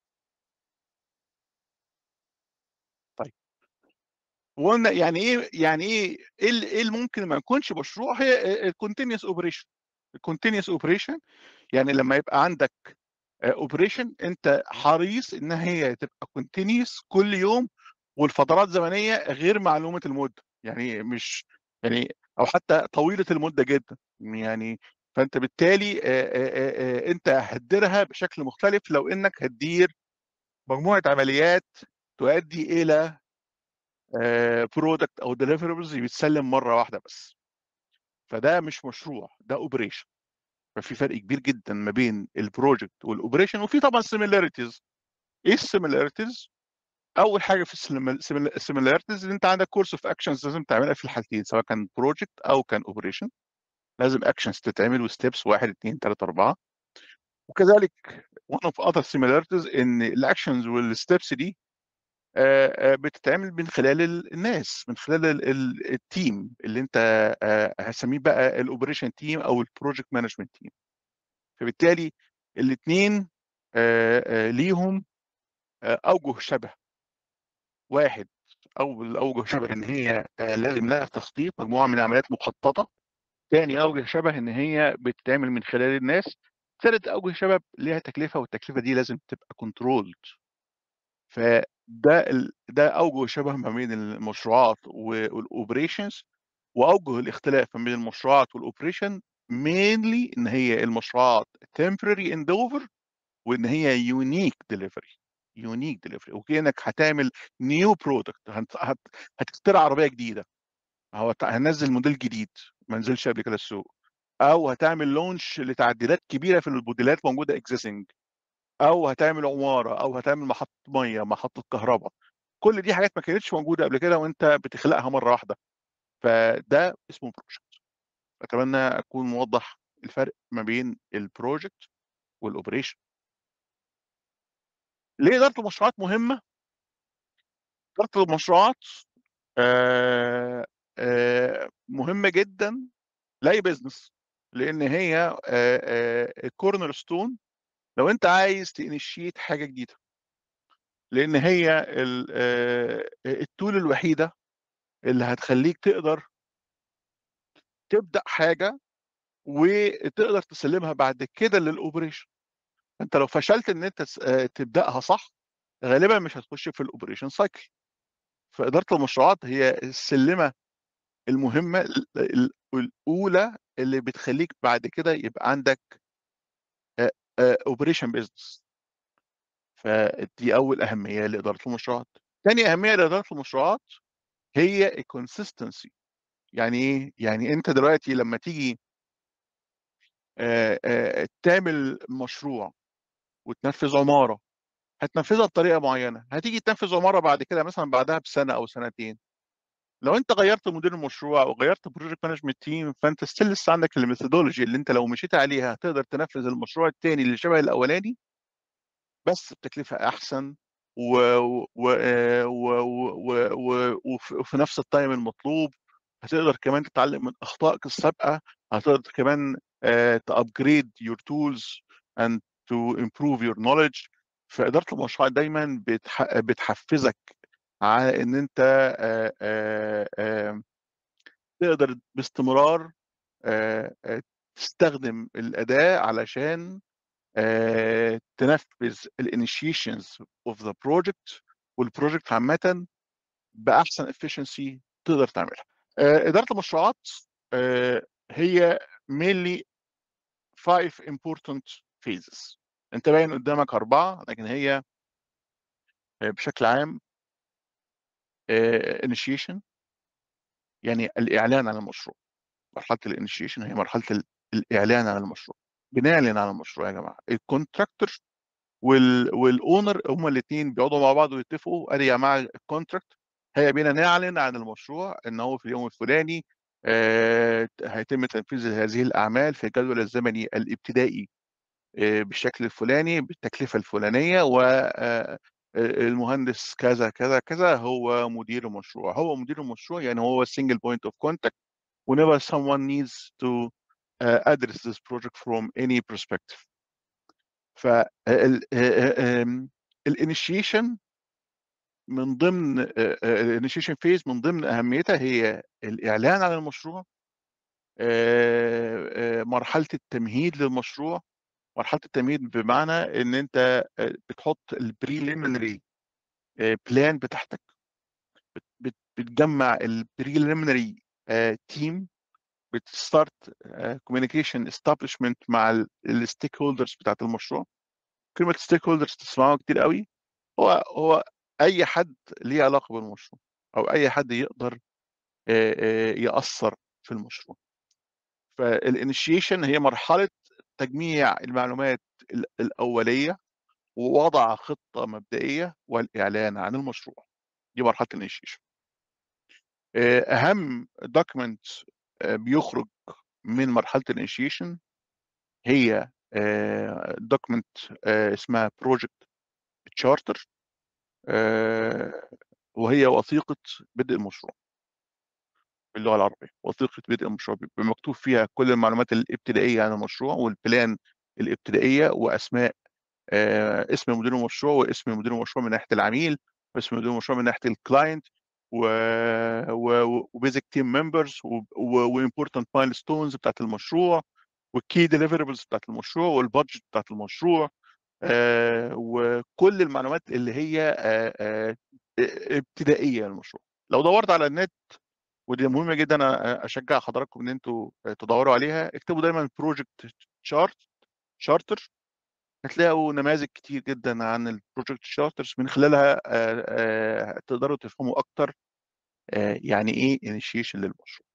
طيب وقلنا يعني ايه يعني ايه ايه اللي ممكن ما يكونش مشروع هي الكونتينوس اوبريشن الكونتينوس اوبريشن يعني لما يبقى عندك اوبريشن انت حريص ان هي تبقى كونتينوس كل يوم والفترات زمنيه غير معلومه المده يعني مش يعني او حتى طويله المده جدا يعني فانت بالتالي انت هتديرها بشكل مختلف لو انك هتدير مجموعه عمليات تؤدي الى برودكت او ديليفربلز بيتسلم مره واحده بس فده مش مشروع ده اوبريشن ففي فرق كبير جدا ما بين البروجكت والاوبريشن وفي طبعا سيميلاريتيز ايه السيميلاريتيز اول حاجه في السيميلاريتيز ان انت عندك كورس اوف اكشنز لازم تعملها في الحالتين سواء كان بروجكت او كان اوبريشن لازم اكشنز تتعمل وستيبس 1 2 3 4 وكذلك one of other similarities ان الاكشنز والستيبس دي بتتعمل من خلال الناس من خلال التيم اللي انت هسميه بقى الاوبريشن تيم او البروجكت مانجمنت تيم فبالتالي الاثنين ليهم اوجه شبه واحد اول اوجه شبه ان هي لازم لها تخطيط مجموعه من العمليات مخططه ثاني اوجه شبه ان هي بتتعمل من خلال الناس ثالث اوجه شبه ليها تكلفه والتكلفه دي لازم تبقى كنترولد فده ال... ده اوجه شبه ما بين المشروعات والاوبريشنز واوجه الاختلاف ما بين المشروعات والاوبريشن مينلي ان هي المشروعات temporary endeavor وان هي يونيك ديليفري يونيك ديليفري وكانك هتعمل نيو برودكت هت... هت... هتخترع عربيه جديده هو هنزل موديل جديد ما نزلش قبل كده السوق او هتعمل لونش لتعديلات كبيره في الموديلات موجوده اكزيستنج او هتعمل عماره او هتعمل محطه ميه محطه كهرباء كل دي حاجات ما كانتش موجوده قبل كده وانت بتخلقها مره واحده فده اسمه بروجكت اتمنى اكون موضح الفرق ما بين البروجكت والاوبريشن ليه اداره المشروعات مهمه اداره المشروعات آه آه مهمه جدا لاي بزنس لان هي الكورنر ستون لو انت عايز تانيشيت حاجه جديده لان هي التول الوحيده اللي هتخليك تقدر تبدا حاجه وتقدر تسلمها بعد كده للاوبريشن انت لو فشلت ان انت تبداها صح غالبا مش هتخش في الاوبريشن سايكل فاداره المشروعات هي السلمه المهمه الاولى اللي بتخليك بعد كده يبقى عندك اوبريشن بزنس فدي اول اهميه لاداره المشروعات ثاني اهميه لاداره المشروعات هي الكونسستنسي يعني ايه يعني انت دلوقتي لما تيجي آآ آآ تعمل مشروع وتنفذ عماره هتنفذها بطريقه معينه هتيجي تنفذ عماره بعد كده مثلا بعدها بسنه او سنتين لو انت غيرت مدير المشروع وغيرت بروجكت مانجمنت تيم فانت ستيل لسه عندك الميثودولوجي اللي انت لو مشيت عليها هتقدر تنفذ المشروع الثاني اللي شبه الاولاني بس بتكلفه احسن و... و... و... و... و... وفي نفس التايم المطلوب هتقدر كمان تتعلم من اخطائك السابقه هتقدر كمان تابجريد يور تولز اند تو امبروف يور نوليدج فاداره المشروع دايما بتح... بتحفزك على ان انت آآ آآ تقدر باستمرار تستخدم الاداه علشان تنفذ الانيشيشنز اوف ذا بروجكت والبروجكت عامه باحسن افشنسي تقدر تعملها. اداره المشروعات هي mainly five important phases انت باين قدامك اربعه لكن هي بشكل عام initiation يعني الاعلان عن المشروع مرحله الانيشيشن هي مرحله الاعلان عن المشروع بنعلن عن المشروع يا جماعه الكونتراكتور وال والاونر هما الاثنين بيقعدوا مع بعض ويتفقوا ادي يا جماعه الكونتراكت هيا بينا نعلن عن المشروع ان هو في اليوم الفلاني آه هيتم تنفيذ هذه الاعمال في الجدول الزمني الابتدائي آه بالشكل الفلاني بالتكلفه الفلانيه والمهندس كذا كذا كذا هو مدير المشروع هو مدير المشروع يعني هو single point of contact whenever someone needs to uh, address this project from any perspective ف الانيشيشن من ضمن الانيشيشن فيز من ضمن اهميتها هي الاعلان عن المشروع مرحله التمهيد للمشروع مرحله التمهيد بمعنى ان انت بتحط البريليمينري بلان بتاعتك بتجمع البريليمينري تيم بتستارت كوميونيكيشن استابلشمنت مع الستيك هولدرز بتاعت المشروع كلمه ستيك هولدرز تسمعوها كتير قوي هو هو اي حد ليه علاقه بالمشروع او اي حد يقدر ياثر في المشروع فالانيشيشن هي مرحله تجميع المعلومات الاوليه ووضع خطه مبدئيه والاعلان عن المشروع دي مرحله الانيشيشن اهم دوكيمنت بيخرج من مرحله الانيشيشن هي دوكيمنت اسمها بروجكت تشارتر وهي وثيقه بدء المشروع باللغه العربيه وثيقه بدء المشروع بيبقى مكتوب فيها كل المعلومات الابتدائيه عن المشروع والبلان الابتدائيه واسماء اسم مدير المشروع واسم مدير المشروع من ناحيه العميل واسم مدير المشروع من ناحيه الكلاينت وبيزك تيم ممبرز وامبورتنت مايلستونز بتاعت المشروع والكي ديليفربلز بتاعت المشروع والبادجت بتاعت المشروع آه وكل المعلومات اللي هي آه آه ابتدائيه للمشروع لو دورت على النت ودي مهمه جدا انا اشجع حضراتكم ان انتوا تدوروا عليها اكتبوا دايما بروجكت شارت شارتر هتلاقوا نماذج كتير جدا عن البروجكت شارترز من خلالها تقدروا تفهموا اكتر يعني ايه انيشيشن للمشروع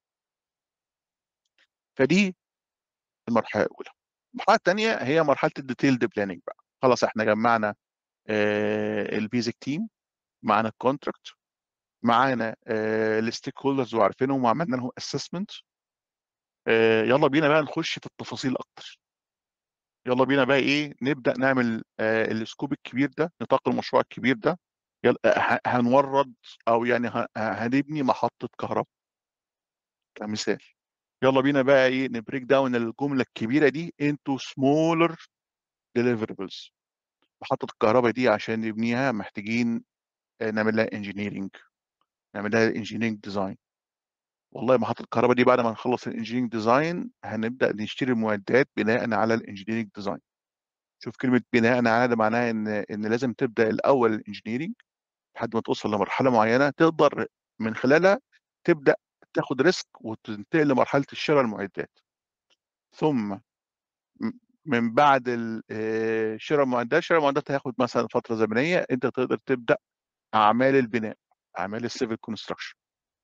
فدي المرحله الاولى المرحله الثانيه هي مرحله الديتيلد بلاننج بقى خلاص احنا جمعنا البيزك تيم معانا الكونتراكت معانا الستيك هولدرز وعارفينهم وعملنا لهم اسسمنت يلا بينا بقى نخش في التفاصيل اكتر يلا بينا بقى ايه نبدا نعمل آه السكوب الكبير ده نطاق المشروع الكبير ده يلا هنورد او يعني هنبني محطه كهرباء كمثال يلا بينا بقى ايه نبريك داون الجمله الكبيره دي انتو سمولر deliverables محطة الكهربا دي عشان نبنيها محتاجين آآ نعمل لها engineering نعمل لها engineering design والله محطة الكهربا دي بعد ما نخلّص الengineering design هنبدأ نشتري المعدات بناءً على الengineering design شوف كلمة بناءً على ده معناها إن إن لازم تبدأ الأول الengineering لحد ما توصل لمرحلة معيّنة تقدر من خلالها تبدأ تاخد risk وتنتقل لمرحلة شرا المعدات. ثم م من بعد ال آآ شرا المعدات، شرا المعدات هياخد مثلًا فترة زمنية أنت تقدر تبدأ أعمال البناء، أعمال الcivil construction.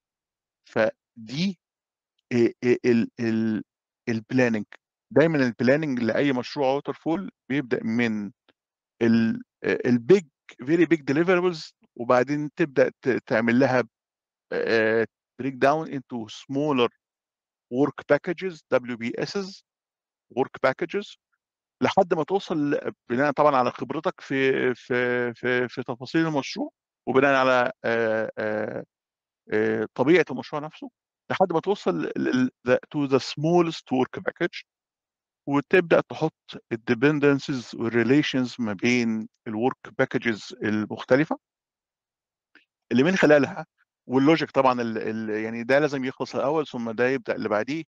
فدي آآ آآ ال ال الplanning دايمًا الplanning لأي مشروع waterfall بيبدأ من ال آآ الbig very big deliverables وبعدين تبدأ ت تعمل لها آآ break down into smaller work packages WBSs work packages لحد ما توصل بناءً طبعًا على خبرتك في في في في تفاصيل المشروع وبناءً على آآ آآ آآ طبيعة المشروع نفسه، لحد ما توصل لل the to the smallest work package وتبدأ تحط الdependencies والrelations ما بين الwork packages المختلفة. اللي من خلالها والlogic طبعًا ال ال يعني ده لازم يخلص الأول ثم ده يبدأ اللي بعديه.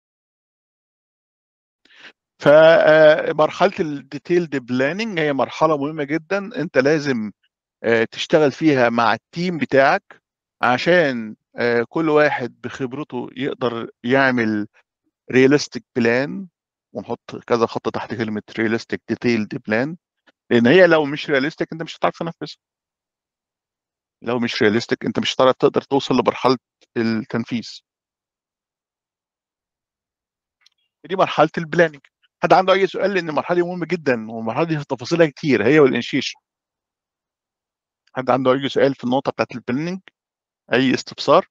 ف آآ مرحلة الdetailed planning هي مرحلة مهمة جدًا أنت لازم آآ تشتغل فيها مع الteam بتاعك عشان آآ كل واحد بخبرته يقدر يعمل realistic plan ونحط كذا خط تحت كلمة realistic detailed plan لإن هي لو مش realistic أنت مش هتعرف تنفذها. لو مش realistic أنت مش هتعرف تقدر توصل لمرحلة التنفيذ. دي مرحلة الplanning. حد عنده أي سؤال؟ لإن المرحلة دي مهمة جدًا والمرحلة دي تفاصيلها كتير هي والinitiation. حد عنده أي سؤال في النقطة بتاعة الplanning؟ أي استفسار؟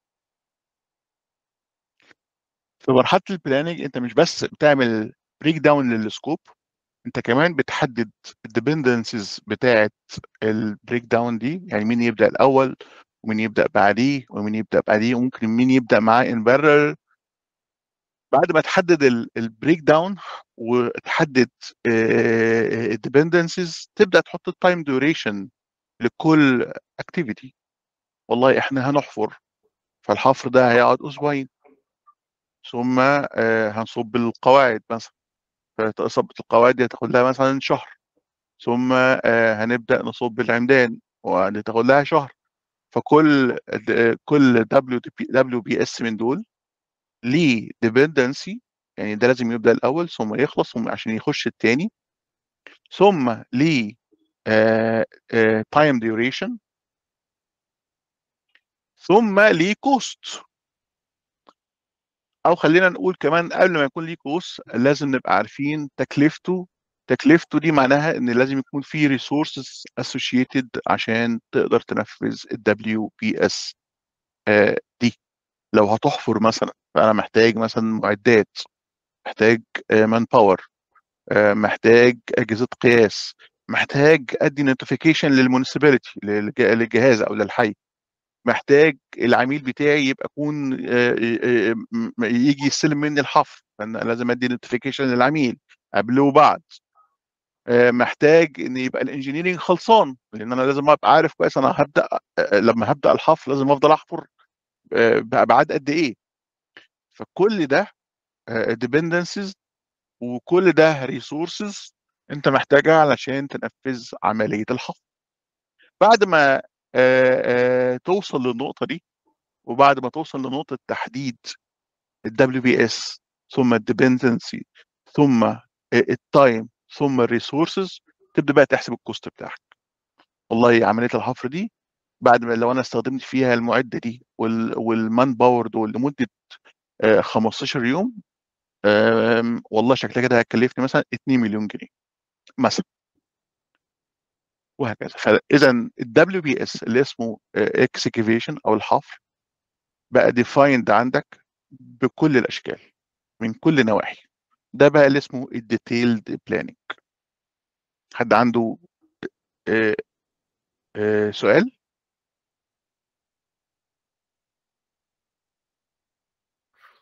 في مرحلة الplanning أنت مش بس بتعمل break down للscope أنت كمان بتحدد الdependencies بتاعة الbreak down دي، يعني مين يبدأ الأول ومين يبدأ بعديه ومين يبدأ بعديه وممكن مين يبدأ معاه in parallel. بعد ما تحدد ال الbreak down وتحدد آآ الdependencies تبدأ تحط الtime duration لكل activity. والله إحنا هنحفر، فالحفر ده هيقعد أسبوعين. ثم آآ هنصُب القواعد مثلًا، فإصابة القواعد دي هتاخد لها مثلًا شهر. ثم آآ هنبدأ نصُب العمدان ودي تاخد لها شهر. فكل د كل WDP WBS من دول ليه dependency يعني ده لازم يبدأ الأول ثم يخلص ثم عشان يخش التاني. ثم ليه آآ آآ time duration. ثم ليه cost. أو خلّينا نقول كمان قبل ما يكون ليه cost لازم نبقى عارفين تكلفته، تكلفته دي معناها إن لازم يكون في resources associated عشان تقدر تنفذ الWBS آآ دي. لو هتحفر مثلًا فأنا محتاج مثلًا معدات، محتاج آآ manpower آآ محتاج أجهزة قياس، محتاج أدّي notification للmunicipality للج للجهاز أو للحي. محتاج العميل بتاعي يبقى يكون آآ آآ م ييجي يستلم مني الحفر، فأنا لازم أدّي notification للعميل قبل وبعد. آآ محتاج إن يبقى الengineering خلصان، لإن أنا لازم أبقى عارف كويس أنا هابدأ آآ لمّا هابدأ الحفر لازم أفضل أحفر آآ بأبعاد قد إيه. فكل ده آآ dependencies وكل ده resources أنت محتاجها علشان تنفذ عملية الحفر. بعد ما آآ آآ توصل للنقطة دي وبعد ما توصل لنقطة تحديد الWBS ثم الdependency ثم آآ الtime ثم الresources تبدأ بقى تحسب الcost بتاعك. والله عملية الحفر دي بعد ما لو أنا استخدمت فيها المعدة دي وال والmanpower دول لمدة آآ 15 يوم آمم والله شكلها كده هتكلفني مثلًا 2.000.000 جنيه مثلًا. وهكذا. فإذًا الWBS اللي اسمه آآ excavation أو الحفر بقى defined عندك بكل الأشكال، من كل النواحي. ده بقى اللي اسمه الdetailed planning. حد عنده آآ آآ سؤال؟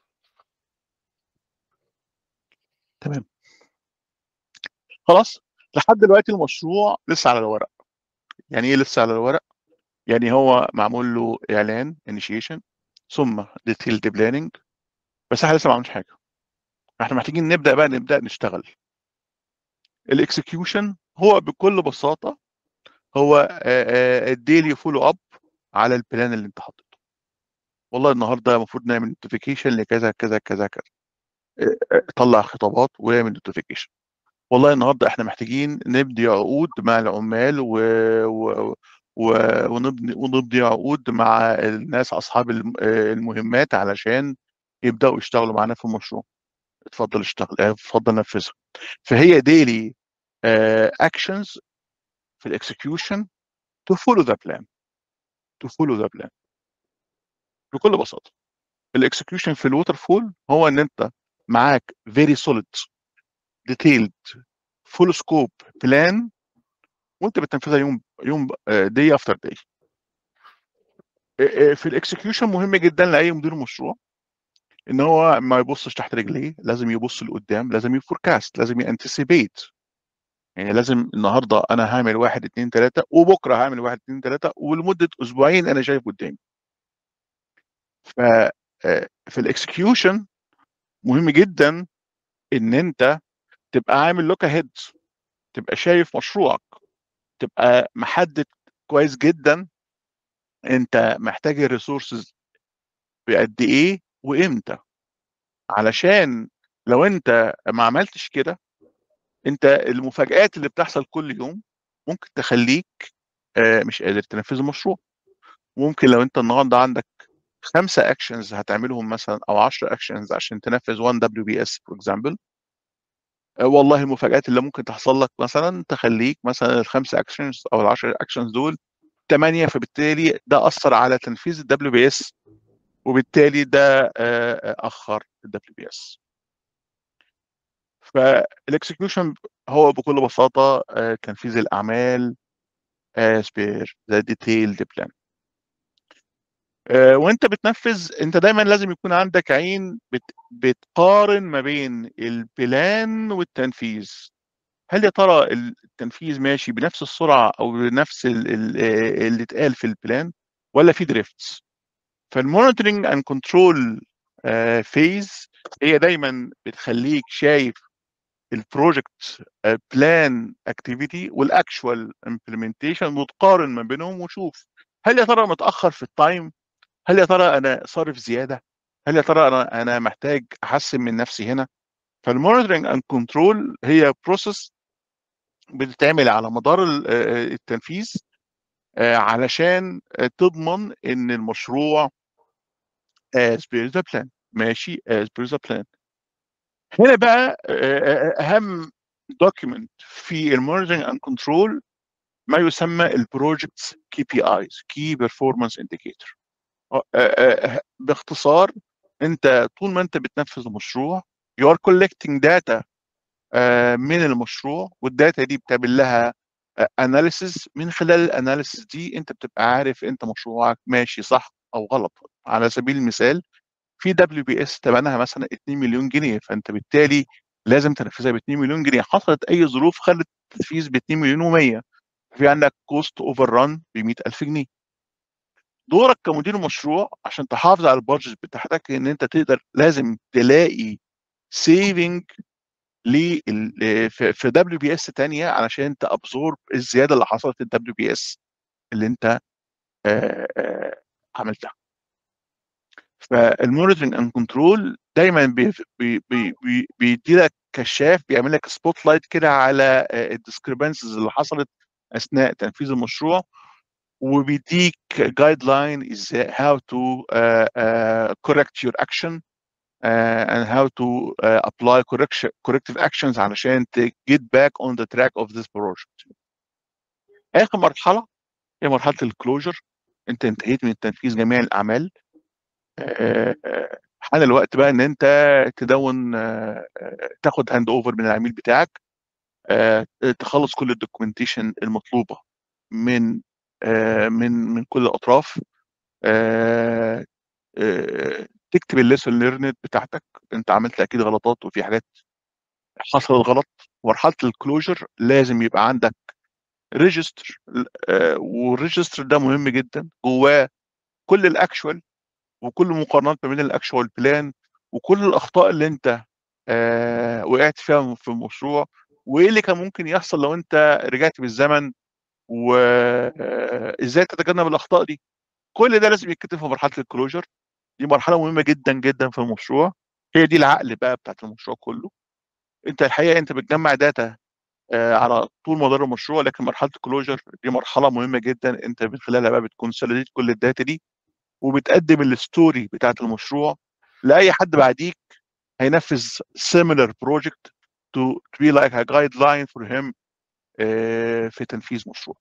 تمام. خلاص؟ لحد دلوقتي المشروع لسه على الورق يعني ايه لسه على الورق يعني هو معمول له اعلان initiation ثم detailed planning بس احنا لسه ما عملناش حاجه احنا محتاجين نبدا بقى نبدا نشتغل الاكسكيوشن هو بكل بساطه هو الديلي فولو اب على البلان اللي انت حاططه والله النهارده المفروض نعمل نوتيفيكيشن لكذا كذا كذا كذا طلع خطابات واعمل نوتيفيكيشن والله النهارده احنا محتاجين نبدي عقود مع العمال و... و... و... ونبني ونبدي عقود مع الناس اصحاب المهمات علشان يبداوا يشتغلوا معانا في المشروع اتفضل اشتغل اتفضل نفذها فهي ديلي اكشنز في الاكسكيوشن تو فولو ذا بلان تو فولو ذا بلان بكل بساطه الاكسكيوشن في الووتر فول هو ان انت معاك فيري سوليد ديتيلد فول سكوب بلان وانت بتنفذها يوم يوم دي افتر دي في الاكسكيوشن مهم جدا لاي مدير مشروع ان هو ما يبصش تحت رجليه لازم يبص لقدام لازم يفوركاست لازم يانتسيبيت يعني لازم النهارده انا هعمل واحد اتنين تلاته وبكره هعمل واحد اتنين تلاته ولمده اسبوعين انا شايف قدامي. ف في الاكسكيوشن مهم جدا ان انت تبقى عامل لوك اهيد تبقى شايف مشروعك تبقى محدد كويس جدا انت محتاج الريسورسز بقد ايه وامتى علشان لو انت ما عملتش كده انت المفاجآت اللي بتحصل كل يوم ممكن تخليك مش قادر تنفذ المشروع ممكن لو انت النهارده عندك خمسه اكشنز هتعملهم مثلا او 10 اكشنز عشان تنفذ 1 دبليو بي اس فور اكزامبل والله المفاجآت اللي ممكن تحصل لك مثلا تخليك مثلا الخمسه اكشنز او ال 10 اكشنز دول ثمانيه فبالتالي ده اثر على تنفيذ الدبليو بي اس وبالتالي ده اخر الدبليو بي اس فالاكسكيوشن هو بكل بساطه تنفيذ الاعمال as per the detailed plan وانت بتنفذ انت دايما لازم يكون عندك عين بت بتقارن ما بين البلان والتنفيذ هل يا ترى التنفيذ ماشي بنفس السرعه او بنفس اللي اتقال في البلان ولا في دريفتس فالمونيتورنج اند كنترول فيز هي دايما بتخليك شايف البروجكت بلان اكتيفيتي والاكشوال امبلمنتيشن وتقارن ما بينهم وشوف هل يا ترى متاخر في التايم هل يا ترى انا صارف زياده هل يا ترى انا انا محتاج احسن من نفسي هنا فالمونيتورنج اند كنترول هي بروسيس بتتعمل على مدار التنفيذ علشان تضمن ان المشروع as per the plan ماشي as per the plan هنا بقى اهم دوكيمنت في المونيتورنج اند كنترول ما يسمى البروجكتس كي بي ايز كي بيرفورمانس انديكيتور باختصار انت طول ما انت بتنفذ المشروع you are collecting data من المشروع والداتا دي بتعمل لها اناليسيس من خلال الاناليسيس دي انت بتبقى عارف انت مشروعك ماشي صح او غلط على سبيل المثال في دبليو بي اس ثمنها مثلا 2 مليون جنيه فانت بالتالي لازم تنفذها ب 2 مليون جنيه حصلت اي ظروف خلت التنفيذ ب 2 مليون و100 في عندك كوست اوفر ران ب 100000 جنيه دورك كمدير مشروع عشان تحافظ على البادجت بتاعتك ان انت تقدر لازم تلاقي سيفنج في دبليو بي اس ثانيه علشان تابزورب الزياده اللي حصلت في الدبليو بي اس اللي انت عملتها فالمونيتورنج اند كنترول دايما بي بي بي بيدي لك كشاف بيعمل لك سبوت لايت كده على الديسكريبنسز اللي حصلت اثناء تنفيذ المشروع وبيديك جايد لاين ازاي how to uh, uh, correct your action uh, and how to uh, apply correction corrective actions علشان to get back on the track of this project. اخر مرحله هي مرحله الكلوجر انت انتهيت من تنفيذ جميع الاعمال حان الوقت بقى ان انت تدون تاخد هاند اوفر من العميل بتاعك تخلص كل الدوكيومنتيشن المطلوبه من من من كل الاطراف تكتب الليسون ليرند بتاعتك انت عملت اكيد غلطات وفي حاجات حصلت غلط مرحله الكلوجر لازم يبقى عندك ريجستر والريجستر ده مهم جدا جواه كل الاكشوال وكل المقارنات ما بين الاكشوال بلان وكل الاخطاء اللي انت آه وقعت فيها في المشروع وايه اللي كان ممكن يحصل لو انت رجعت بالزمن وازاي تتجنب الاخطاء دي كل ده لازم يتكتب في مرحله الكلوجر دي مرحله مهمه جدا جدا في المشروع هي دي العقل بقى بتاعت المشروع كله انت الحقيقه انت بتجمع داتا آه على طول مدار المشروع لكن مرحله الكلوجر دي مرحله مهمه جدا انت من خلالها بقى بتكون سوليديت كل الداتا دي وبتقدم الستوري بتاعت المشروع لاي حد بعديك هينفذ similar project to, to be like a guideline for him uh, في تنفيذ مشروع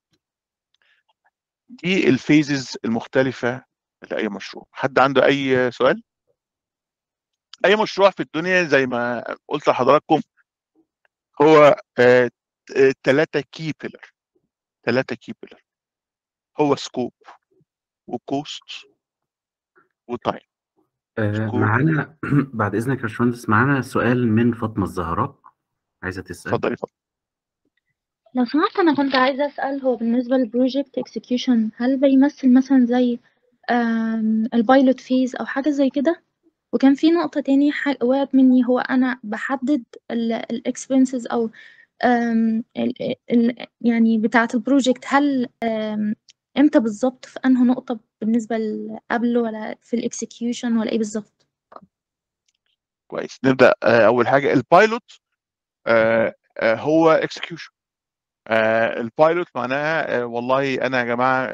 دي الفيزز المختلفة لأي مشروع حد عنده أي سؤال؟ أي مشروع في الدنيا زي ما قلت لحضراتكم هو ثلاثة كي بيلر ثلاثة كي بيلر هو سكوب وكوست وتايم آه معانا بعد اذنك يا باشمهندس معانا سؤال من فاطمه الزهراء عايزه تسال اتفضلي اتفضلي لو سمحت أنا كنت عايزة أسأل هو بالنسبة للبروجكت اكسكيوشن هل بيمثل مثلا زي البايلوت فيز أو حاجة زي كده وكان في نقطة تاني وقعت مني هو أنا بحدد الاكسبنسز أو ال ال يعني بتاعة البروجكت هل امتى بالظبط في انه نقطة بالنسبة قبل ولا في الاكسكيوشن ولا ايه بالظبط كويس نبدأ أول حاجة البايلوت هو اكسكيوشن البايلوت معناها والله أنا يا جماعة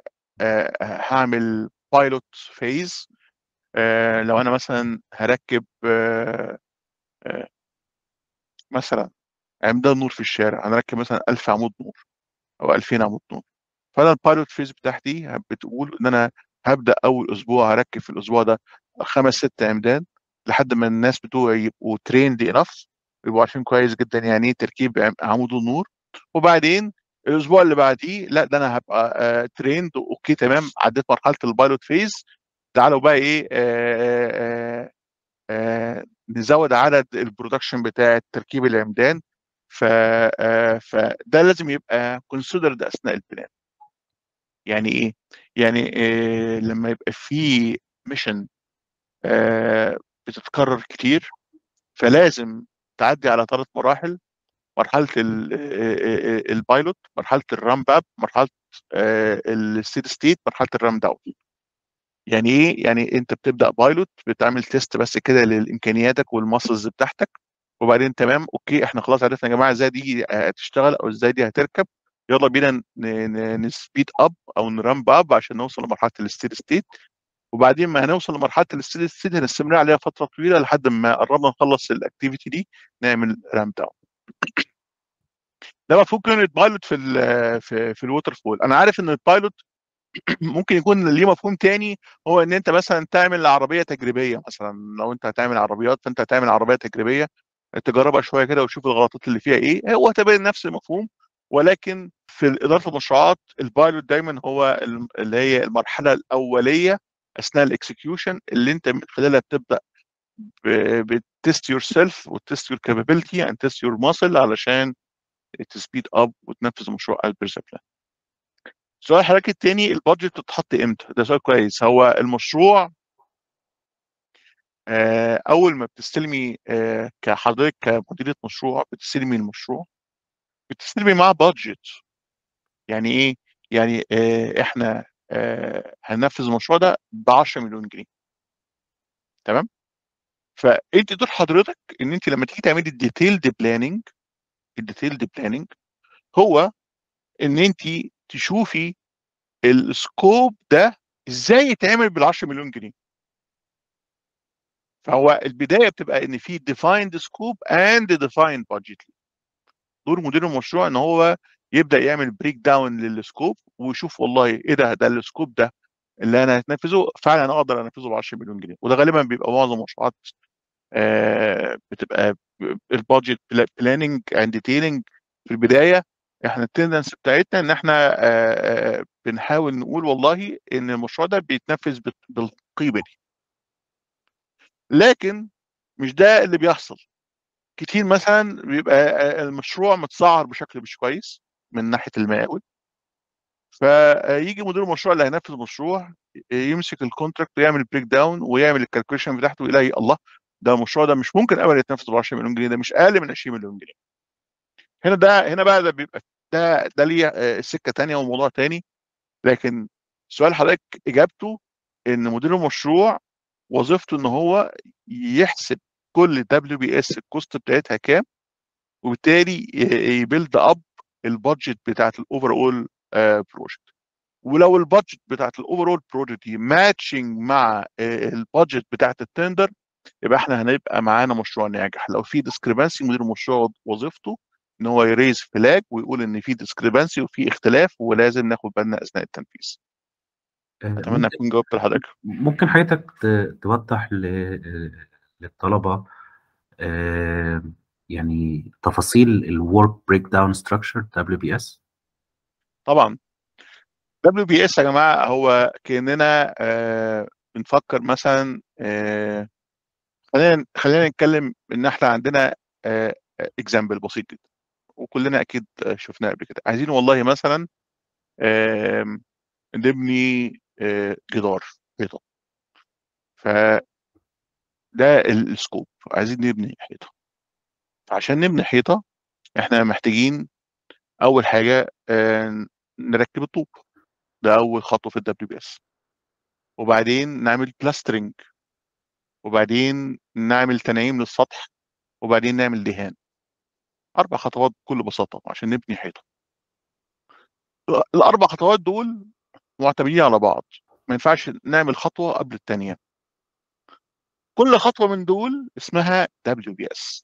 هعمل بايلوت فيز لو أنا مثلا هركب مثلا عمدان نور في الشارع هنركب مثلا 1000 عمود نور أو 2000 عمود نور فانا البايلوت فيز بتاعتي بتقول ان انا هبدا اول اسبوع هركب في الاسبوع ده خمس ست عمدان لحد ما الناس بتوعي يبقوا تريند انف يبقوا عارفين كويس جدا يعني ايه تركيب عمود النور وبعدين الاسبوع اللي بعديه لا ده انا هبقى آه تريند اوكي تمام عديت مرحله البايلوت فيز تعالوا بقى ايه آه آه آه نزود عدد البرودكشن بتاع تركيب العمدان ف آه فده لازم يبقى كونسيدرد اثناء البلان يعني ايه يعني إيه لما يبقى في ميشن آه بتتكرر كتير فلازم تعدي على ثلاث مراحل مرحله البايلوت مرحله الرامب اب مرحله الستيد ستيت مرحله الرام داون يعني ايه يعني انت بتبدا بايلوت بتعمل تيست بس كده لامكانياتك والماسلز بتاعتك وبعدين تمام اوكي احنا خلاص عرفنا يا جماعه ازاي دي هتشتغل او ازاي دي هتركب يلا بينا نسبيد اب او نرامب اب عشان نوصل لمرحله الستيد ستيت وبعدين ما هنوصل لمرحله الستيد ستيت هنستمر عليها فتره طويله لحد ما قربنا نخلص الاكتيفيتي دي نعمل رامب داون ده مفهوم كلمه بايلوت في ال في في الووتر فول انا عارف ان البايلوت ممكن يكون ليه مفهوم تاني هو ان انت مثلا تعمل عربيه تجريبيه مثلا لو انت هتعمل عربيات فانت هتعمل عربيه تجريبيه تجربها شويه كده وتشوف الغلطات اللي فيها ايه هو تبين نفس المفهوم ولكن في اداره المشروعات البايلوت دايما هو اللي هي المرحله الاوليه اثناء الاكسكيوشن اللي انت من خلالها بتبدا بتست يور سيلف وتست يور كابابيلتي اند تست يور ماسل علشان تسبيد اب وتنفذ المشروع از بير بلان السؤال حضرتك التاني البادجت بتتحط امتى؟ ده سؤال كويس هو المشروع اول ما بتستلمي كحضرتك كمديره مشروع بتستلمي المشروع بتستلمي معاه بادجت يعني ايه؟ يعني احنا هننفذ المشروع ده ب 10 مليون جنيه تمام؟ فانت دور حضرتك ان انت لما تيجي تعملي الديتيلد بلاننج الديتيلد بلاننج هو ان انت تشوفي السكوب ده ازاي يتعمل بال 10 مليون جنيه فهو البدايه بتبقى ان في defined scope and defined budget دور مدير المشروع ان هو يبدا يعمل بريك داون للسكوب ويشوف والله ايه ده ده السكوب ده اللي انا هتنفذه فعلا انا اقدر انفذه ب 10 مليون جنيه وده غالبا بيبقى معظم المشروعات آه بتبقى البادجت بلاننج اند ديتيلنج في البدايه احنا التندنس بتاعتنا ان احنا آه بنحاول نقول والله ان المشروع ده بيتنفذ بالقيمه دي لكن مش ده اللي بيحصل كتير مثلا بيبقى آه، المشروع متسعر بشكل مش كويس من ناحيه المقاول فيجي مدير المشروع اللي هينفذ المشروع يمسك الكونتراكت ويعمل بريك داون ويعمل الكالكوليشن بتاعته ويلاقي الله ده المشروع ده مش ممكن ابدا يتنفذ ب 10 مليون جنيه ده مش اقل من 20 مليون جنيه هنا ده هنا بقى ده بيبقى ده ده ليه آه، سكه تانية وموضوع تاني لكن سؤال حضرتك اجابته ان مدير المشروع وظيفته ان هو يحسب كل دبليو بي اس الكوست بتاعتها كام وبالتالي يبيلد اب البادجت بتاعت الاوفر اول بروجكت ولو البادجت بتاعت الاوفر اول بروجكت دي ماتشنج مع البادجت بتاعت التندر يبقى احنا هنبقى معانا مشروع ناجح لو في ديسكريبانسي مدير المشروع وظيفته ان هو يريز فلاج ويقول ان في ديسكريبانسي وفي اختلاف ولازم ناخد بالنا اثناء التنفيذ آه، اتمنى ممكن اكون جاوبت لحضرتك ممكن حضرتك ت- توضح ل- للطلبة آه، يعني تفاصيل الورك بريك داون ستراكشر دبليو بي اس طبعا دبليو بي اس يا جماعه هو كاننا آه بنفكر مثلا آه خلينا خلينا نتكلم ان احنا عندنا اكزامبل بسيط جدا وكلنا اكيد آه، شفناه قبل كده عايزين والله مثلا آم، نبني آه، جدار حيطه فده ال- السكوب عايزين نبني حيطه فعشان نبني حيطه احنا محتاجين اول حاجه آه، نركب الطوب ده اول خطوه في الدبليو بي اس وبعدين نعمل بلاسترنج وبعدين نعمل تنعيم للسطح وبعدين نعمل دهان اربع خطوات بكل بساطه عشان نبني حيطه الاربع خطوات دول معتمدين على بعض ما ينفعش نعمل خطوه قبل الثانيه كل خطوه من دول اسمها دبليو بي اس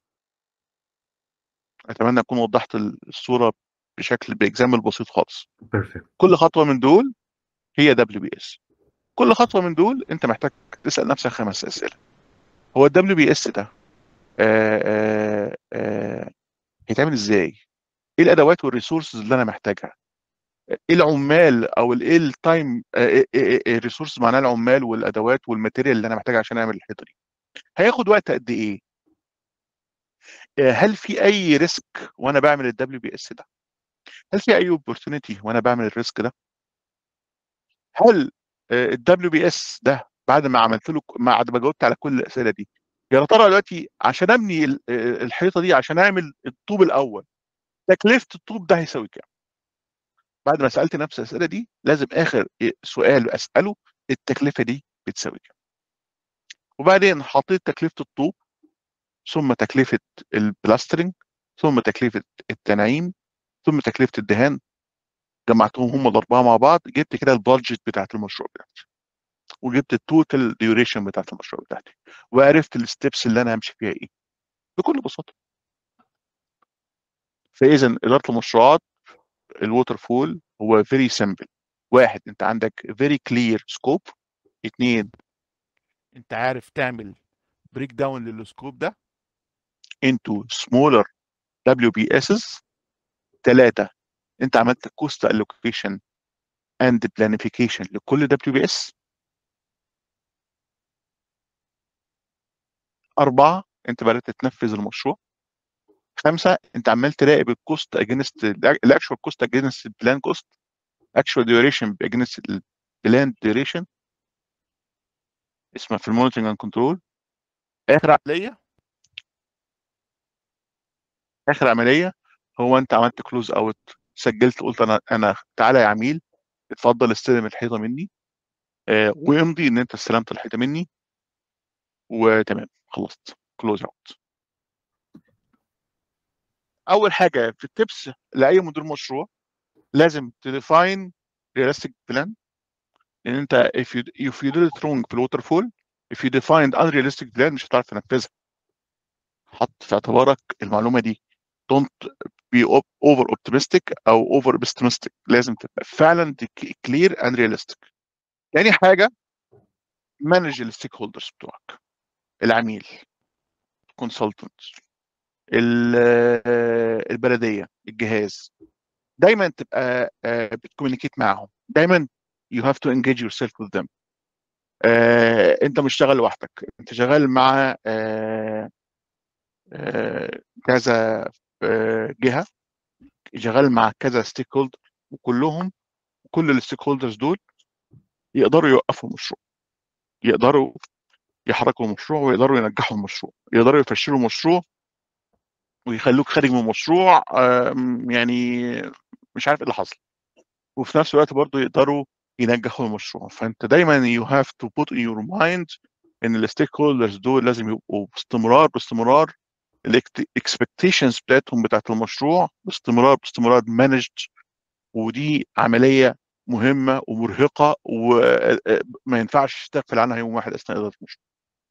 اتمنى اكون وضحت الصوره بشكل باكزامبل بسيط خالص بيرفكت كل خطوه من دول هي دبليو بي اس كل خطوه من دول انت محتاج تسال نفسك خمس اسئله هو الدبليو بي اس ده آه، آه، آه، هيتعمل ازاي ايه الادوات والريسورسز اللي انا محتاجها ايه العمال او ال- ايه التايم الريسورس معناها العمال والادوات والماتيريال اللي انا محتاجها عشان اعمل الحيطه دي هياخد وقت قد ايه آه، هل في اي ريسك وانا بعمل الدبليو بي اس ده هل في اي اوبورتونيتي وانا بعمل الريسك ده هل الدبليو بي اس ده بعد ما عملت له بعد ما جاوبت على كل الاسئله دي يا ترى دلوقتي عشان ابني ال- آه، الحيطه دي عشان اعمل الطوب الاول تكلفه الطوب ده هيساوي كام بعد ما سالت نفس الاسئله دي لازم اخر سؤال اساله التكلفه دي بتساوي كام وبعدين حطيت تكلفه الطوب ثم تكلفه البلاسترنج ثم تكلفه التنعيم ثم تكلفه الدهان جمعتهم هم الاربعه مع بعض جبت كده البادجت بتاعت المشروع بتاعتي وجبت التوتال ديوريشن بتاعت المشروع بتاعتي وعرفت الستبس اللي انا همشي فيها ايه بكل بساطه فاذا اداره المشروعات الووتر فول هو فيري سمبل واحد انت عندك فيري كلير سكوب اثنين انت عارف تعمل بريك داون للسكوب ده into smaller WBSs ثلاثة انت عملت cost allocation and planification لكل WBS أربعة انت بدأت تنفذ المشروع خمسة انت عمال تراقب الكوست اجينست الاكشوال كوست اجينست البلان كوست اكشوال ديوريشن اجينست البلان ديوريشن اسمها في المونيتورنج اند كنترول اخر عملية اخر عملية هو انت عملت كلوز اوت سجلت قلت انا انا تعالى يا عميل اتفضل استلم الحيطه مني آه وامضي ان انت استلمت الحيطه مني وتمام خلصت كلوز اوت اول حاجه في التبس لاي مدير مشروع لازم تديفاين رياليستيك بلان لان انت if you if you did it wrong في الووتر فول if you defined unrealistic plan مش هتعرف تنفذها حط في اعتبارك المعلومه دي don't be op- over optimistic او over pessimistic لازم تبقى فعلا clear and realistic تاني حاجه مانج الستيك هولدرز بتوعك العميل كونسلتنت البلديه الجهاز دايما تبقى بتكومينيكيت معاهم دايما you have to engage yourself with them آه، انت مش شغال لوحدك انت شغال مع آه، آه، كذا آه، جهه شغال مع كذا ستيك هولدر وكلهم كل الستيك هولدرز دول يقدروا يوقفوا المشروع يقدروا يحركوا المشروع ويقدروا ينجحوا المشروع يقدروا يفشلوا المشروع ويخلوك خارج من المشروع آم، يعني مش عارف ايه اللي حصل وفي نفس الوقت برضو يقدروا ينجحوا المشروع فانت دايما you have to put in your mind ان الستيك هولدرز دول لازم يبقوا باستمرار باستمرار الاكسبكتيشنز بتاعتهم بتاعت المشروع باستمرار باستمرار مانجد ودي عمليه مهمه ومرهقه وما ينفعش تغفل عنها يوم واحد اثناء اداره المشروع.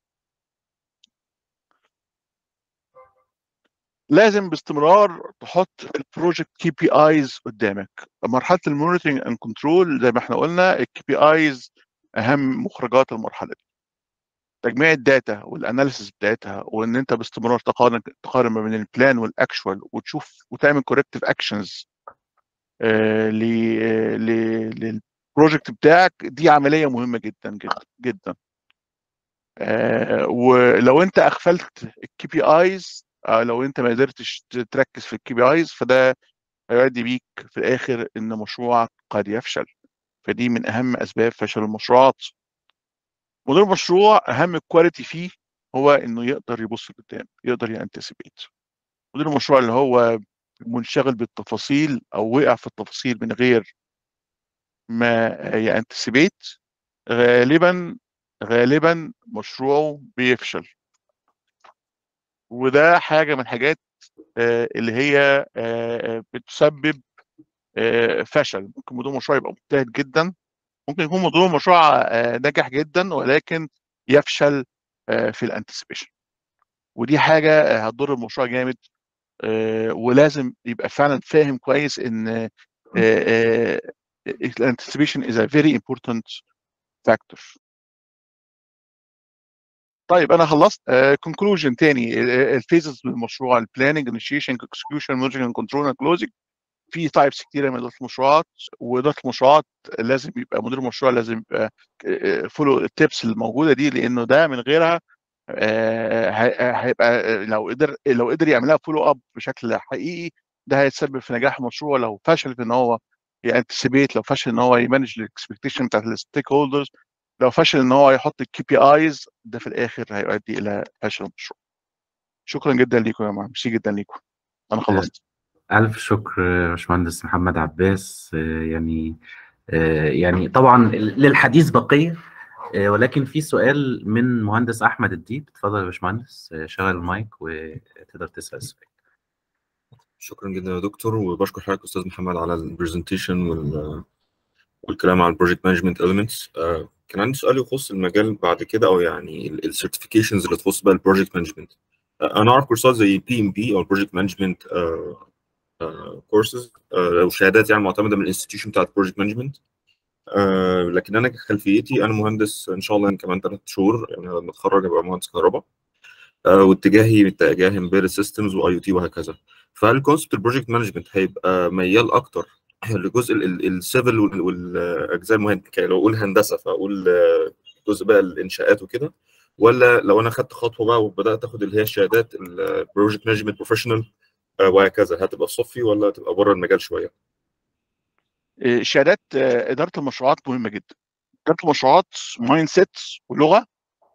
لازم باستمرار تحط البروجكت كي بي ايز قدامك مرحله المونيتورنج اند كنترول زي ما احنا قلنا الكي بي ايز اهم مخرجات المرحله دي تجميع الداتا والاناليسيس بتاعتها وان انت باستمرار تقارن تقارن ما بين البلان والاكشوال وتشوف وتعمل كوركتيف اكشنز للبروجكت بتاعك دي عمليه مهمه جدا جدا جدا آه، ولو انت اغفلت الكي بي ايز لو انت ما قدرتش تركز في الكي بي ايز فده هيؤدي بيك في الاخر ان مشروعك قد يفشل فدي من اهم اسباب فشل المشروعات مدير المشروع اهم كواليتي فيه هو انه يقدر يبص لقدام يقدر يانتسيبيت مدير المشروع اللي هو منشغل بالتفاصيل او وقع في التفاصيل من غير ما يانتسيبيت غالبا غالبا مشروعه بيفشل وده حاجه من الحاجات آه، اللي هي آه، بتسبب آه، فشل ممكن مدير مشروع يبقى مجتهد جدا ممكن يكون مدير مشروع آه، ناجح جدا ولكن يفشل آه، في الانتسبيشن ودي حاجه آه، هتضر المشروع جامد آه، ولازم يبقى فعلا فاهم كويس ان الانتسبيشن is a very important factor طيب انا خلصت كونكلوجن تاني الفيزز بالمشروع البلاننج انيشيشن اكسكيوشن مانجمنت كنترول كلوزنج في تايبس كتيره من اداره المشروعات واداره المشروعات لازم يبقى مدير المشروع لازم يبقى فولو التيبس الموجوده دي لانه ده من غيرها آه، هي- هيبقى لو قدر لو قدر يعملها فولو اب بشكل حقيقي ده هيتسبب في نجاح المشروع لو فشل في ان هو يانتسيبيت لو فشل ان هو يمانج الاكسبكتيشن بتاعت الستيك هولدرز لو فشل ان هو يحط الكي بي ايز ده في الاخر هيؤدي الى فشل المشروع شكرا جدا ليكم يا جماعه ميرسي جدا ليكم انا خلصت ألف شكر يا باشمهندس محمد عباس آه، يعني آه، يعني طبعا للحديث بقية آه، ولكن في سؤال من مهندس أحمد الديب اتفضل يا باشمهندس آه، شغل المايك وتقدر تسأل السؤال شكرا جدا يا دكتور وبشكر حضرتك استاذ محمد على البرزنتيشن وال والكلام عن البروجكت مانجمنت اليمنتس كان عندي سؤال يخص المجال بعد كده او يعني السيرتيفيكيشنز اللي تخص بقى البروجكت مانجمنت انا اعرف كورسات زي بي ام بي او البروجكت مانجمنت كورسز او شهادات يعني معتمده من الانستتيوشن بتاعت بروجكت مانجمنت لكن انا كخلفيتي انا مهندس ان شاء الله يعني كمان ثلاث شهور يعني لما اتخرج ابقى مهندس كهرباء آه، واتجاهي اتجاه امبيدد سيستمز واي او تي وهكذا فهل كونسبت البروجكت مانجمنت هيبقى ميال اكتر لجزء السيفل والاجزاء المهندسه يعني لو اقول هندسه فاقول آه، جزء بقى الانشاءات وكده ولا لو انا خدت خطوه بقى وبدات اخد اللي هي الشهادات البروجكت مانجمنت بروفيشنال وهكذا هتبقى في صفي ولا هتبقى بره المجال شويه؟ آه، شهادات آه، اداره المشروعات مهمه جدا اداره المشروعات مايند سيت ولغه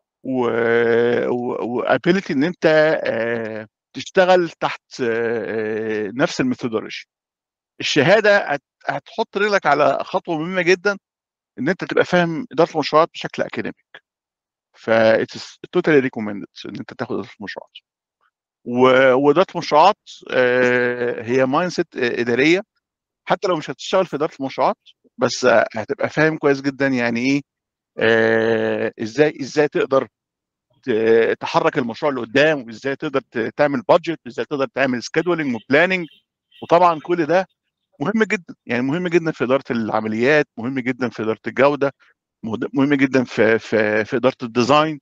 وابيلتي ان انت آه، تشتغل تحت آه، آه، نفس الميثودولوجي الشهاده هت- هتحط رجلك على خطوه مهمه جدا ان انت تبقى فاهم اداره المشروعات بشكل اكاديميك ف it's totally recommended ان انت تاخد اداره المشروعات و- واداره المشروعات آه، هي مايند سيت اداريه حتى لو مش هتشتغل في اداره المشروعات بس آه، هتبقى فاهم كويس جدا يعني ايه آه، ازاي ازاي تقدر ت- تحرك المشروع اللي قدام وازاي تقدر ت- تعمل بادجت وازاي تقدر تعمل سكيدولينج وبلاننج وطبعا كل ده مهم جدا يعني مهم جدا في اداره العمليات مهم جدا في اداره الجوده مهد- مهم جدا في في في اداره الديزاين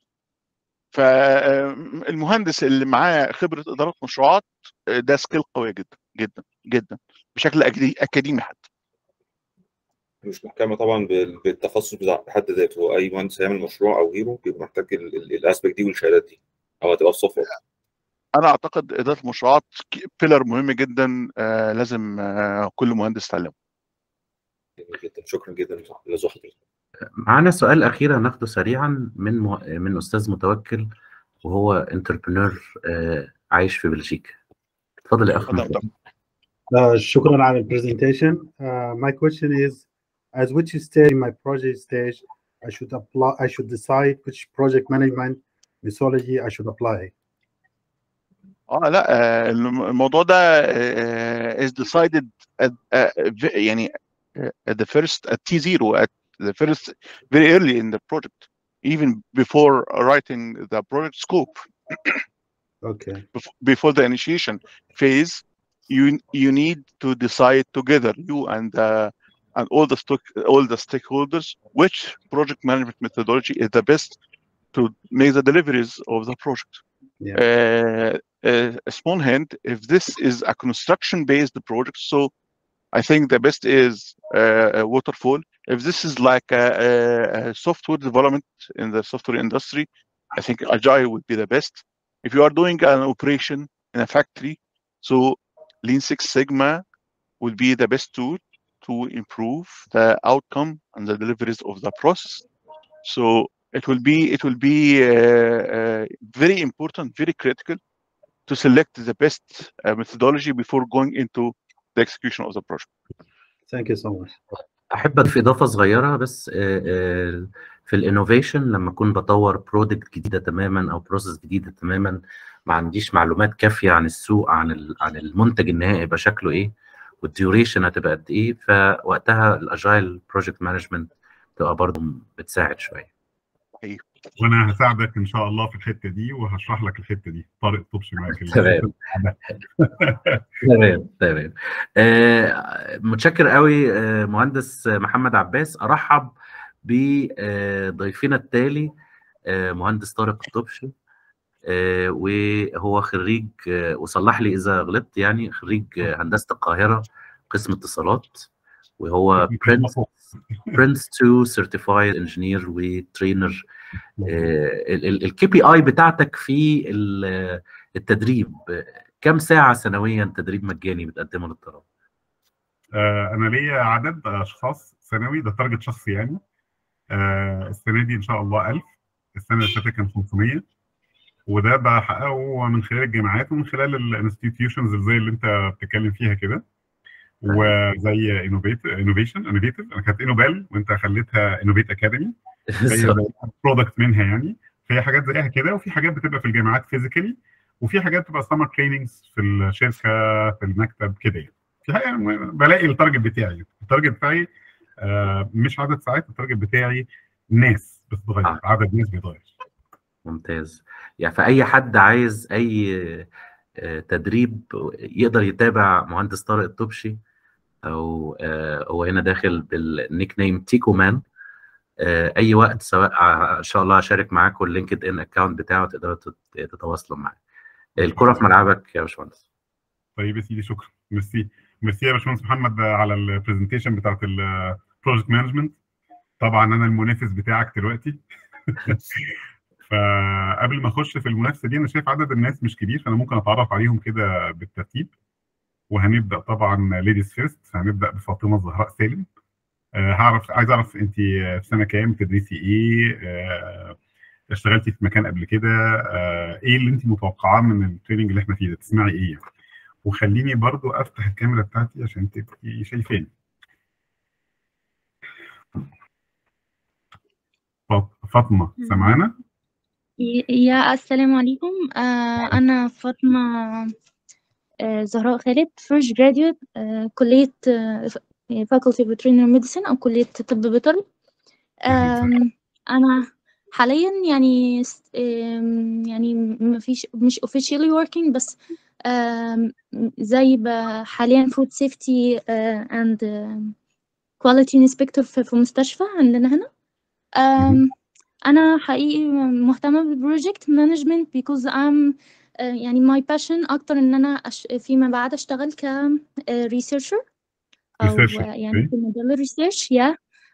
فالمهندس اللي معاه خبره اداره مشروعات آه، ده سكيل قويه جدا جدا جدا بشكل أكادي- اكاديمي حتى مش محكمه طبعا بال- بالتخصص بتاع بحد ذاته هو اي مهندس هيعمل مشروع او غيره بيبقى محتاج الاسبكت دي والشهادات دي او هتبقى في صفه انا اعتقد اداره المشروعات بيلر مهم جدا آه لازم آه كل مهندس يتعلمه جميل جدا شكرا جدا لزو حضرتك معانا سؤال اخير هناخده سريعا من مو... من استاذ متوكل وهو انتربرنور عايش في بلجيكا اتفضل يا اخ اتفضل متوكل. Uh, شكرا على presentation. Uh, my question is, as which stage in my project stage I should apply, I should decide which project management methodology I should apply. اه لا آه الم- الموضوع ده آه is decided at, uh, v- يعني uh, at the first at T0 at the first very early in the project even before writing the project scope Okay. bef- before the initiation phase you you need to decide together you and uh, and all the stock all the stakeholders which project management methodology is the best to make the deliveries of the project Yeah. uh, uh, a small hint if this is a construction based project so i think the best is uh, a waterfall if this is like a, a, a software development in the software industry i think agile would be the best if you are doing an operation in a factory so lean six sigma would be the best tool to improve the outcome and the deliveries of the process so it will be it will be uh, uh, very important very critical to select the best uh, methodology before going into the execution of the project Thank you so much. احب اضيف اضافه صغيره بس آه، آه، في الانوفيشن لما اكون بطور برودكت جديده تماما او بروسيس جديده تماما ما عنديش معلومات كافيه عن السوق عن ال- عن المنتج النهائي يبقى شكله ايه والديوريشن هتبقى قد ايه فوقتها الاجايل بروجكت مانجمنت تبقى برضه بتساعد شويه وانا هساعدك ان شاء الله في الحته دي وهشرح لك الحته دي طارق طبشي معاك ال- تمام. تمام تمام آه، متشكر قوي آه، مهندس محمد عباس ارحب بضيفنا التالي آه، مهندس طارق الطبشي آه، وهو خريج آه، وصلح لي اذا غلطت يعني خريج آه، هندسه القاهره قسم اتصالات وهو برنس برنس 2 سيرتيفايد انجينير وترينر الكي بي اي بتاعتك في ال- التدريب آه، كم ساعه سنويا تدريب مجاني بتقدمه للطلبه؟ آه، انا ليا عدد اشخاص سنوي ده تارجت شخصي يعني آه، السنه دي ان شاء الله 1000 السنه اللي فاتت كان 500 وده بحققه من خلال الجامعات ومن خلال الانستتيوشنز زي اللي انت بتتكلم فيها كده وزي انوفيت انوفيشن انوفيتيف انا كانت انوبال وانت خليتها انوفيت اكاديمي هي برودكت منها يعني فهي حاجات زيها كده وفي حاجات بتبقى في الجامعات فيزيكالي وفي حاجات بتبقى سمر تريننجز في الشركه في المكتب كده يعني في حاجه بلاقي التارجت بتاعي التارجت بتاعي آه مش عدد ساعات التارجت بتاعي ناس بتتغير آه. عدد ناس بيتغير ممتاز يعني فأي حد عايز أي آه، تدريب يقدر يتابع مهندس طارق الطبشي أو آه، هو هنا داخل بالنيك نيم تيكو مان آه، أي وقت سواء ع- إن شاء الله هشارك معاكم اللينكد إن أكونت بتاعه تقدروا تت- تتواصلوا معاه الكرة في ملعبك يا باشمهندس طيب يا سيدي شكرا ميرسي ميرسي يا باشمهندس محمد على البرزنتيشن بتاعت البروجكت مانجمنت طبعا انا المنافس بتاعك دلوقتي فقبل ما اخش في المنافسه دي انا شايف عدد الناس مش كبير فانا ممكن اتعرف عليهم كده بالترتيب وهنبدا طبعا ليديز فيرست هنبدا بفاطمه الزهراء سالم آه، هعرف عايز اعرف انت في سنه كام بتدرسي ايه آه، اشتغلتي في مكان قبل كده آه، ايه اللي انت متوقعاه من التريننج اللي احنا فيه ده تسمعي ايه يعني. وخليني برضو افتح الكاميرا بتاعتي عشان تبقي شايفاني فاط- فاطمه سامعانا ي- يا السلام عليكم آه أنا فاطمة آه زهراء خالد first graduate آه كلية آه faculty of veterinary medicine أو كلية طب بيطري آم، أنا حاليا يعني س- آم، يعني مفيش مش officially working بس آم، زي ب- حاليا food safety آه، and آه، quality inspector في في مستشفى عندنا هنا آم، أنا حقيقي مهتمة بالبروجكت مانجمنت because I'm آه، يعني my passion أكتر إن أنا أش... فيما بعد أشتغل ك آه، researcher أو Researcher، آه، يعني أوكي. في مجال الريسيرش يا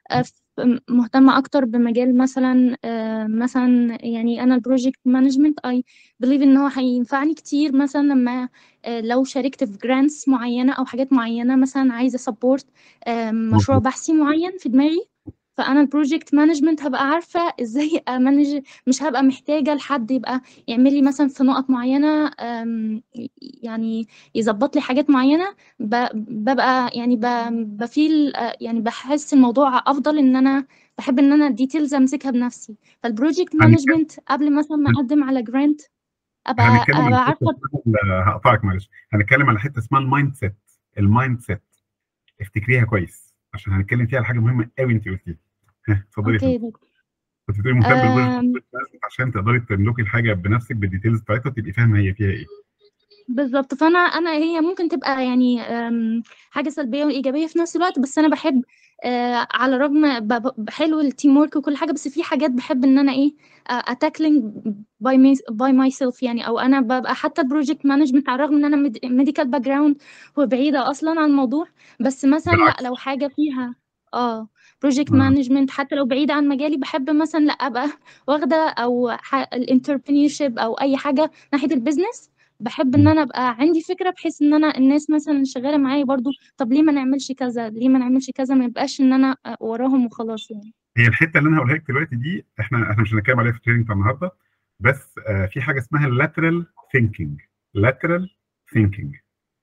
آه، ف- مهتمة أكتر بمجال مثلا آه، مثلا يعني أنا البروجكت مانجمنت أي بليف إن هو هينفعني كتير مثلا لما آه، لو شاركت في جرانتس معينة أو حاجات معينة مثلا عايزة سبورت مشروع مظبوط بحثي معين في دماغي فأنا البروجكت مانجمنت هبقى عارفة إزاي أمانج مش هبقى محتاجة لحد يبقى يعمل لي مثلا في نقط معينة آم، يعني يظبط لي حاجات معينة ب- ببقى يعني ب- بفيل آه، يعني بحس الموضوع افضل ان انا بحب ان انا الديتيلز امسكها بنفسي فالبروجكت هنتكلم مانجمنت قبل مثلا ما اقدم على جرانت ابقى هنتكلم على ابقى حته عارفه اسمها ال- هقطعك معلش هنتكلم على حته اسمها المايند سيت المايند سيت افتكريها كويس عشان هنتكلم فيها على حاجه مهمه قوي انت قلتيها ها، اتفضلي يا اوكي فندم دكتور كنت بتقولي مهتم بالبروجكت أم، مانجمنت عشان تقدري تملكي الحاجه بنفسك بالديتيلز بتاعتها وتبقي فاهمه هي فيها ايه بالظبط فانا انا هي ممكن تبقى يعني أم، حاجه سلبيه وايجابيه في نفس الوقت بس انا بحب آه، على الرغم ب- ب- حلو التيم ورك وكل حاجه بس في حاجات بحب ان انا ايه اتاكلينج باي باي ماي سيلف يعني او انا ببقى حتى البروجكت مانجمنت على الرغم ان انا ميديكال باك جراوند وبعيده اصلا عن الموضوع بس مثلا لا بالعكس لو حاجه فيها اه بروجكت آه. مانجمنت حتى لو بعيده عن مجالي بحب مثلا لا ابقى واخده او الانتربرينورشيب او اي حاجه ناحيه البيزنس بحب ان مم. انا ابقى عندي فكره بحيث ان انا الناس مثلا اللي شغاله معايا برضو طب ليه ما نعملش كذا ليه ما نعملش كذا ما يبقاش ان انا وراهم وخلاص يعني هي الحته اللي انا هقولها لك دلوقتي دي احنا احنا مش هنتكلم عليها في التريننج بتاع النهارده بس آه في حاجه اسمها lateral thinking lateral thinking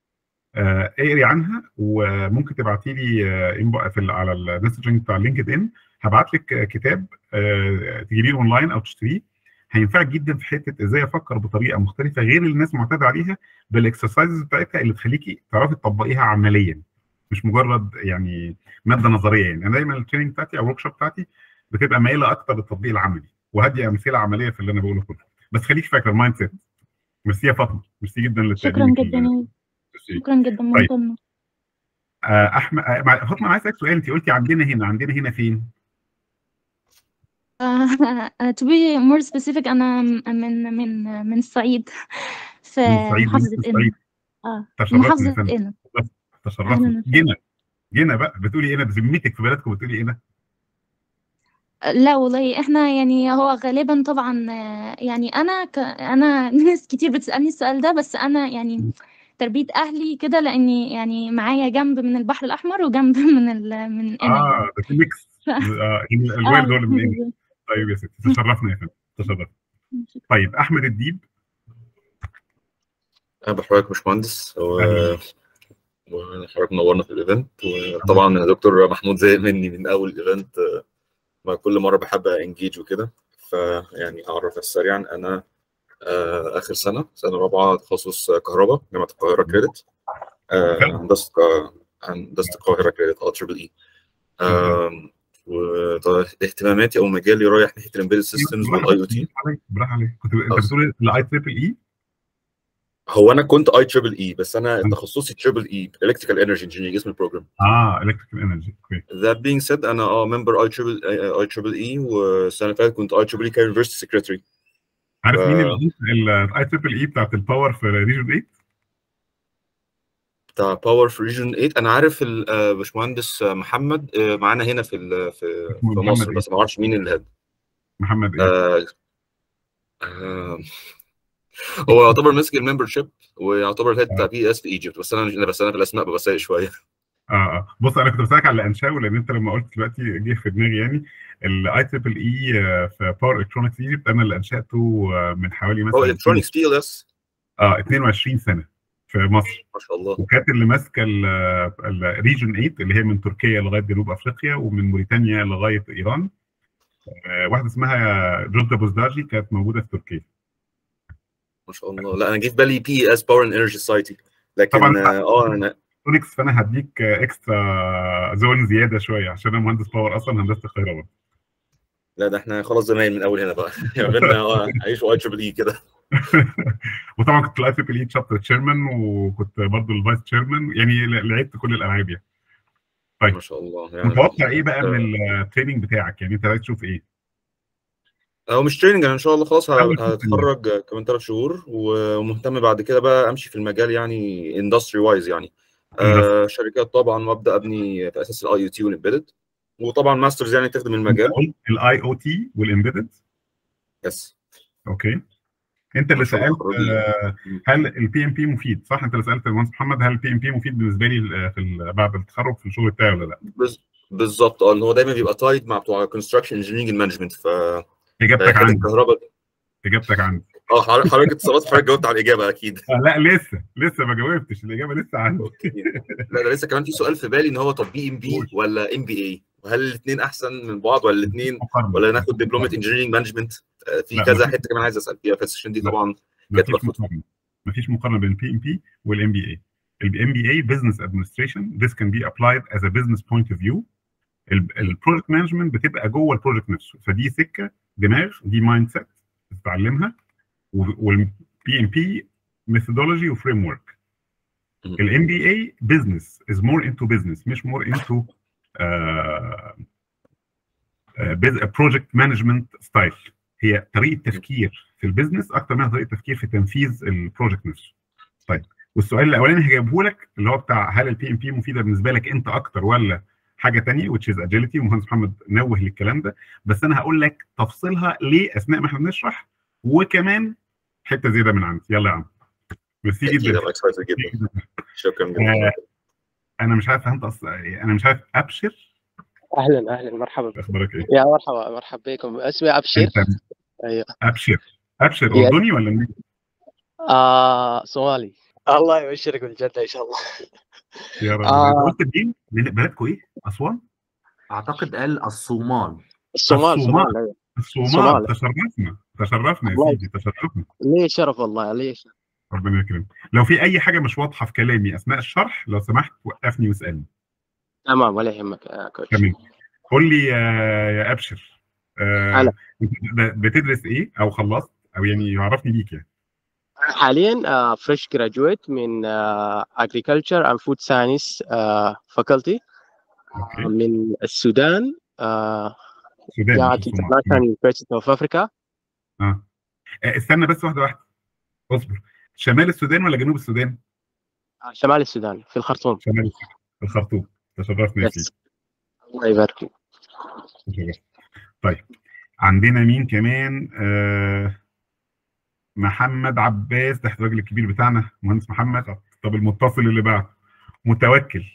آه اقري عنها وممكن تبعتي لي آه inbo- في ال- على المسجنج بتاع لينكد ان هبعت لك آه، كتاب آه تجيبيه اونلاين او تشتريه هينفعك جدا في حته ازاي افكر بطريقه مختلفه غير اللي الناس معتاده عليها بالاكسرسايزز بتاعتها اللي تخليكي تعرفي تطبقيها عمليا مش مجرد يعني ماده نظريه يعني انا دايما التريننج بتاعتي او الورك شوب بتاعتي بتبقى مايله اكتر للتطبيق العملي وهدي امثله عمليه في اللي انا بقوله كله بس خليك فاكر المايند سيت ميرسي يا فاطمه ميرسي جدا شكرا للتقديم جدا يا- شكرا جدا طيب ممتنه آه، احمد آه، مع- فاطمه انا عايز اسالك سؤال انت قلتي عندنا هنا عندنا هنا فين؟ uh, to be more specific أنا من من من الصعيد في من الصعيد محافظة من قنا الصعيد اه تشرفنا يا محافظة فندم قنا أهلا تشرفنا وسهلا جينا جينا بقى بتقولي هنا بذمتك في بلدكم بتقولي هنا لا والله احنا يعني هو غالبا طبعا آه، يعني انا ك... انا ناس كتير بتسألني السؤال ده بس انا يعني تربية اهلي كده لاني يعني معايا جنب من البحر الاحمر وجنب من ال... من قنا يعني اه ده في ميكس ف... آه الوالد هو اه اللي من هنا بالظبط. طيب يا ستي تشرفنا يا فندم تشرفنا طيب احمد الديب انا بحضرتك باشمهندس و- اهلا وحضرتك منورنا في الايفنت وطبعا يا دكتور محمود زي مني من اول الايفنت آه، ما كل مره بحب انجيج وكده فيعني اعرف سريعا انا آه، اخر سنه سنه رابعه تخصص كهرباء جامعه القاهره كريدت آه، فعلا هندسه هندسه القاهره كريدت اه تريبل اي واهتماماتي او مجالي رايح ناحيه الامبيدد سيستمز والاي او تي برافو عليك برافو عليك كنت انت بتقول الاي تريبل اي هو انا كنت اي تريبل اي بس انا تخصصي تريبل اي الكتريكال انرجي انجينير اسم البروجرام اه الكتريكال انرجي اوكي That being said انا اه ممبر اي تريبل اي تريبل اي والسنه اللي فاتت كنت اي تريبل اي كيونيفرستي سكرتري عارف ف- مين الاي تريبل اي بتاعت الباور في ريجن 8 بتاع باور في ريجن 8 انا عارف ال- آه، باشمهندس آه، محمد آه، معانا هنا في ال- في اسمه في محمد مصر إيه؟ بس ما اعرفش مين اللي هاد محمد ايه آه، آه، هو يعتبر ماسك الممبر شيب ويعتبر الهيد بتاع بي اس في ايجيبت بس انا مش بس انا في الاسماء ببقى سايق شويه اه اه بص انا كنت بسالك على انشاو لان انت لما قلت دلوقتي جه في دماغي يعني الاي تريبل اي في باور الكترونكس ايجيبت انا اللي انشاته آه، من حوالي هو مثلا الكترونكس بي ال اس اه 22 سنه في مصر ما شاء الله وكانت اللي ماسكه الريجن 8 اللي هي من تركيا لغايه جنوب افريقيا ومن موريتانيا لغايه ايران آه، واحده اسمها جوزا بوزداجي كانت موجوده في تركيا ما شاء الله لا انا جه في بالي بي اس باور اند انرجي سوسايتي لكن طبعاً. اه آه، انا الكترونكس فانا هديك آه، اكسترا زون زياده شويه عشان انا مهندس باور اصلا هندسه الكهرباء لا ده احنا خلاص زمايل من اول هنا بقى بينا اه عيش اي تريبل اي كده وطبعا كنت الاي تريبل اي شابتر تشيرمان وكنت برضه الفايس تشيرمان يعني ل- لعبت كل الالعاب يعني طيب. ما شاء الله يعني متوقع ايه بقى من التريننج بتاعك يعني انت عايز تشوف ايه؟ هو مش تريننج انا ان شاء الله خلاص ه- أول شيء هتخرج كمان ثلاث شهور ومهتم بعد كده بقى امشي في المجال يعني اندستري وايز يعني آه شركات طبعا وابدا ابني في اساس الاي او تي والامبيدد وطبعا ماسترز يعني تخدم المجال الاي او تي والامبيدد يس اوكي انت اللي مشروع سالت تخرجي. آه، هل البي ام بي مفيد صح انت اللي سالت المهندس محمد هل البي ام بي مفيد بالنسبه لي آه، في ال- بعد التخرج في الشغل بتاعي ولا لا بز- بالظبط اه ان هو دايما بيبقى تايد مع بتوع كونستراكشن انجينيرنج مانجمنت ف اجابتك حته عندي الكهرباء اجابتك عندي اه حضرتك حضرتك اتصالات حضرتك جاوبت على الاجابه اكيد آه، لا لسه لسه ما جاوبتش الاجابه لسه عندي لا ده لسه كمان في سؤال في بالي ان هو طب بي ام بي قول. ولا ام بي اي وهل الاثنين احسن من بعض ولا الاثنين مقارنة. ولا ناخد دبلومه انجينيرنج مانجمنت في لا، كذا مفيش. حته كمان عايز اسال فيها في السيشن دي لا. طبعا مفيش جت بالخطوة. مقارنه مفيش مقارنه بين البي ام بي والام بي اي الام بي اي بزنس ادمنستريشن this can be applied as a business point of view البروجكت مانجمنت بتبقى جوه البروجكت نفسه فدي سكه دماغ دي مايند سيت بتتعلمها والبي ام بي ميثودولوجي وفريم ورك مم. الام بي اي بزنس از مور انتو بزنس مش مور انتو بروجكت مانجمنت ستايل هي طريقه تفكير في البيزنس اكتر منها طريقه تفكير في تنفيذ البروجكت نفسه. طيب والسؤال الاولاني هجاوبه لك اللي هو بتاع هل البي ام بي مفيده بالنسبه لك انت اكتر ولا حاجه ثانيه which is agility ومهندس محمد نوه للكلام ده بس انا هقول لك تفصيلها ليه اثناء ما احنا بنشرح وكمان حته زياده من عندي يلا يا عم ميرسي اكيد جدا انا اكسايتد جدا شكرا جدا آه، انا مش عارف فهمت أص... انا مش عارف ابشر اهلا اهلا مرحبا اخبارك ايه؟ يا مرحبا مرحبا بكم اسمي ابشر انت ايوه ابشر ابشر يا- اردني ولا منين؟ آه صومالي الله يبشرك بالجنه ان شاء الله يا رب آه. انت قلت منين؟ من بلدكم ايه؟ اسوان؟ اعتقد قال الصومال الصومال الصومال. الصومال أيوة. الصومال الصومال. تشرفنا تشرفنا يا الله سيدي تشرفنا ليه شرف والله ليه شرف. ربنا يكرمك لو في اي حاجه مش واضحه في كلامي اثناء الشرح لو سمحت وقفني واسالني تمام ولا يهمك يا كوتش تمام قول لي يا يا ابشر آه هلا. أنت بتدرس ايه او خلصت او يعني عرفني بيك يعني أنا حاليا فريش جراجويت من اجريكلتشر اند فود ساينس فاكولتي اوكي من السودان آه، السودان جامعه مش الصومال انترناشونال يونيفرستي اوف افريكا اه آه، استنى بس واحده واحده اصبر شمال السودان ولا جنوب السودان؟ شمال السودان في الخرطوم شمال السودان في الخرطوم تشرفنا يا سيدي يس الله يبارك فيك تشرفنا. طيب عندنا مين كمان آه محمد عباس تحت الراجل الكبير بتاعنا مهندس محمد طب المتصل اللي بعده متوكل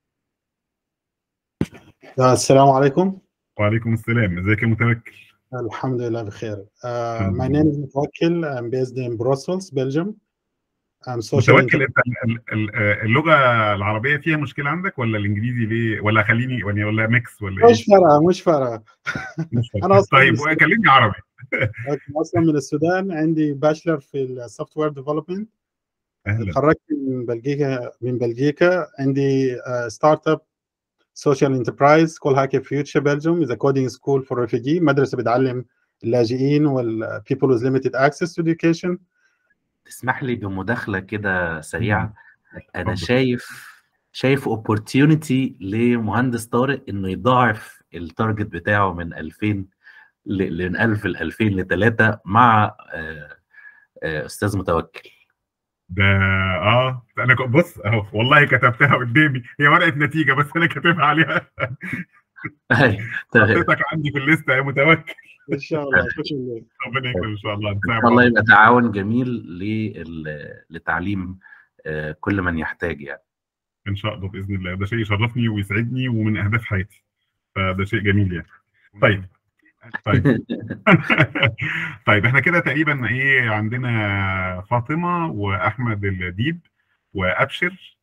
آه، السلام عليكم وعليكم السلام ازيك يا متوكل الحمد لله بخير uh, الحمد my لله. name is Mutawakil I'm based in Brussels Belgium I'm social متوكل انت ال- ال- ال- آه، اللغه العربيه فيها مشكله عندك ولا الانجليزي ليه ولا خليني ولا ولا ميكس ولا ايه مش فارقة مش فارقة مش فاهم. أنا أصلاً طيب من كلمني عربي أنا أصلا من السودان عندي باشلر في السوفت وير ديفلوبمنت اهلا اتخرجت من بلجيكا من بلجيكا عندي ستارت اب سوشيال انتربرايز كول هاكي فيوتشر بلجيوم از كودينج سكول فور ريفوجي مدرسة بتعلم اللاجئين وال people with limited access to education تسمح لي بمداخلة كده سريعة أنا اتفضل. شايف شايف opportunity لمهندس طارق إنه يضاعف التارجت بتاعه من 2000 ل- من 1000 ل 2000 ل 3 مع آه، آه، أستاذ متوكل ده اه انا ك- بص اهو والله كتبتها قدامي هي ورقه نتيجه بس انا كاتبها عليها أيوة، تمام. حطيتك عندي في الليسته يا متوكل ان شاء الله شكرا لك ربنا يكرم ان شاء الله إن نساعد شاء الله بعض. يبقى تعاون جميل لل- لتعليم آه، كل من يحتاج يعني ان شاء الله باذن الله ده شيء يشرفني ويسعدني ومن اهداف حياتي فده شيء جميل يعني طيب طيب طيب احنا كده تقريبا ايه عندنا فاطمه واحمد الديب وابشر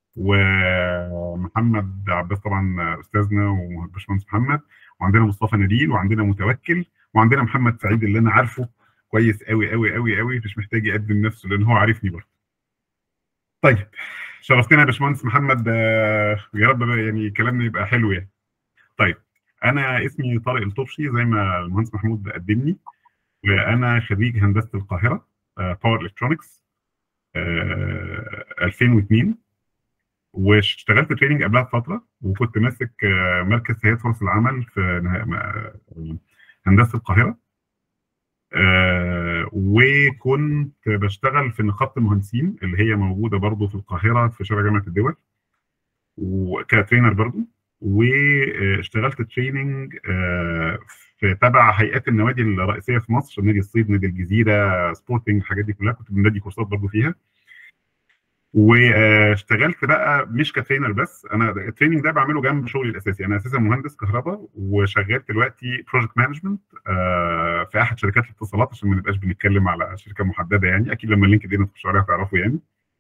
ومحمد عباس طبعا استاذنا وباشمهندس محمد وعندنا مصطفى نبيل وعندنا متوكل وعندنا محمد سعيد اللي انا عارفه كويس قوي قوي قوي قوي مش محتاج يقدم نفسه لان هو عارفني برضه. طيب شرفتنا يا باشمهندس محمد آه، يا رب بقى يعني كلامنا يبقى حلو يعني. طيب انا اسمي طارق الطبشي زي ما المهندس محمود قدمني وانا خريج هندسه القاهره باور الكترونكس 2002 واشتغلت تريننج قبلها بفتره وكنت ماسك آه، مركز سيادة فرص العمل في نه- م- هندسه القاهره آه، وكنت بشتغل في نقابه المهندسين اللي هي موجوده برضو في القاهره في شارع جامعه الدول وكترينر برضو واشتغلت تريننج في تبع هيئات النوادي الرئيسيه في مصر نادي الصيد نادي الجزيره سبورتنج الحاجات دي كلها كنت بنادي كورسات برضه فيها واشتغلت بقى مش كترينر بس انا التريننج ده بعمله جنب شغلي الاساسي انا اساسا مهندس كهرباء وشغال دلوقتي بروجكت مانجمنت في احد شركات الاتصالات عشان ما نبقاش بنتكلم على شركه محدده يعني اكيد لما اللينكد ان تخشوا عليها تعرفوا يعني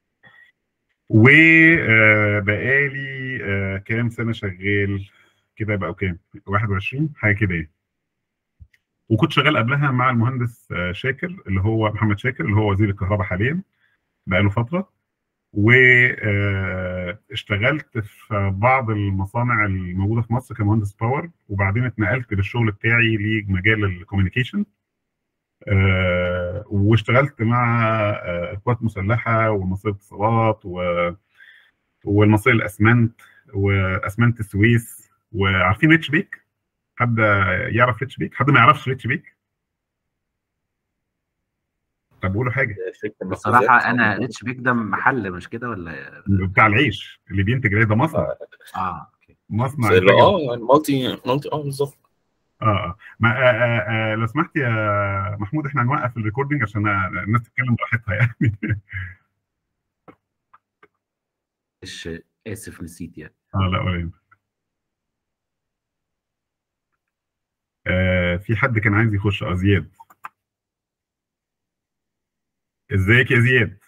وبقالي كام سنه شغال كده بقى كام 21 حاجه كده يعني وكنت شغال قبلها مع المهندس شاكر اللي هو محمد شاكر اللي هو وزير الكهرباء حاليا بقاله فتره واشتغلت في بعض المصانع الموجوده في مصر كمهندس باور وبعدين اتنقلت بالشغل بتاعي لمجال الكوميونيكيشن واشتغلت مع القوات المسلحه ومصير الاتصالات والمصير الاسمنت واسمنت السويس وعارفين ريتش بيك حد يعرف ريتش بيك حد ما يعرفش ريتش بيك طب قولوا حاجه بصراحه انا ريتش بيك ده محل مش كده ولا بتاع العيش اللي بينتج العيش ده مصنع اه اوكي مصنع اه يعني مالتي مالتي اه بالظبط اه اه ما آه آه آه لو سمحت يا محمود احنا هنوقف الريكوردنج عشان الناس تتكلم براحتها يعني مش اسف نسيت يعني اه لا ولا يهمك آه في حد كان عايز يخش اه زياد ازيك يا زياد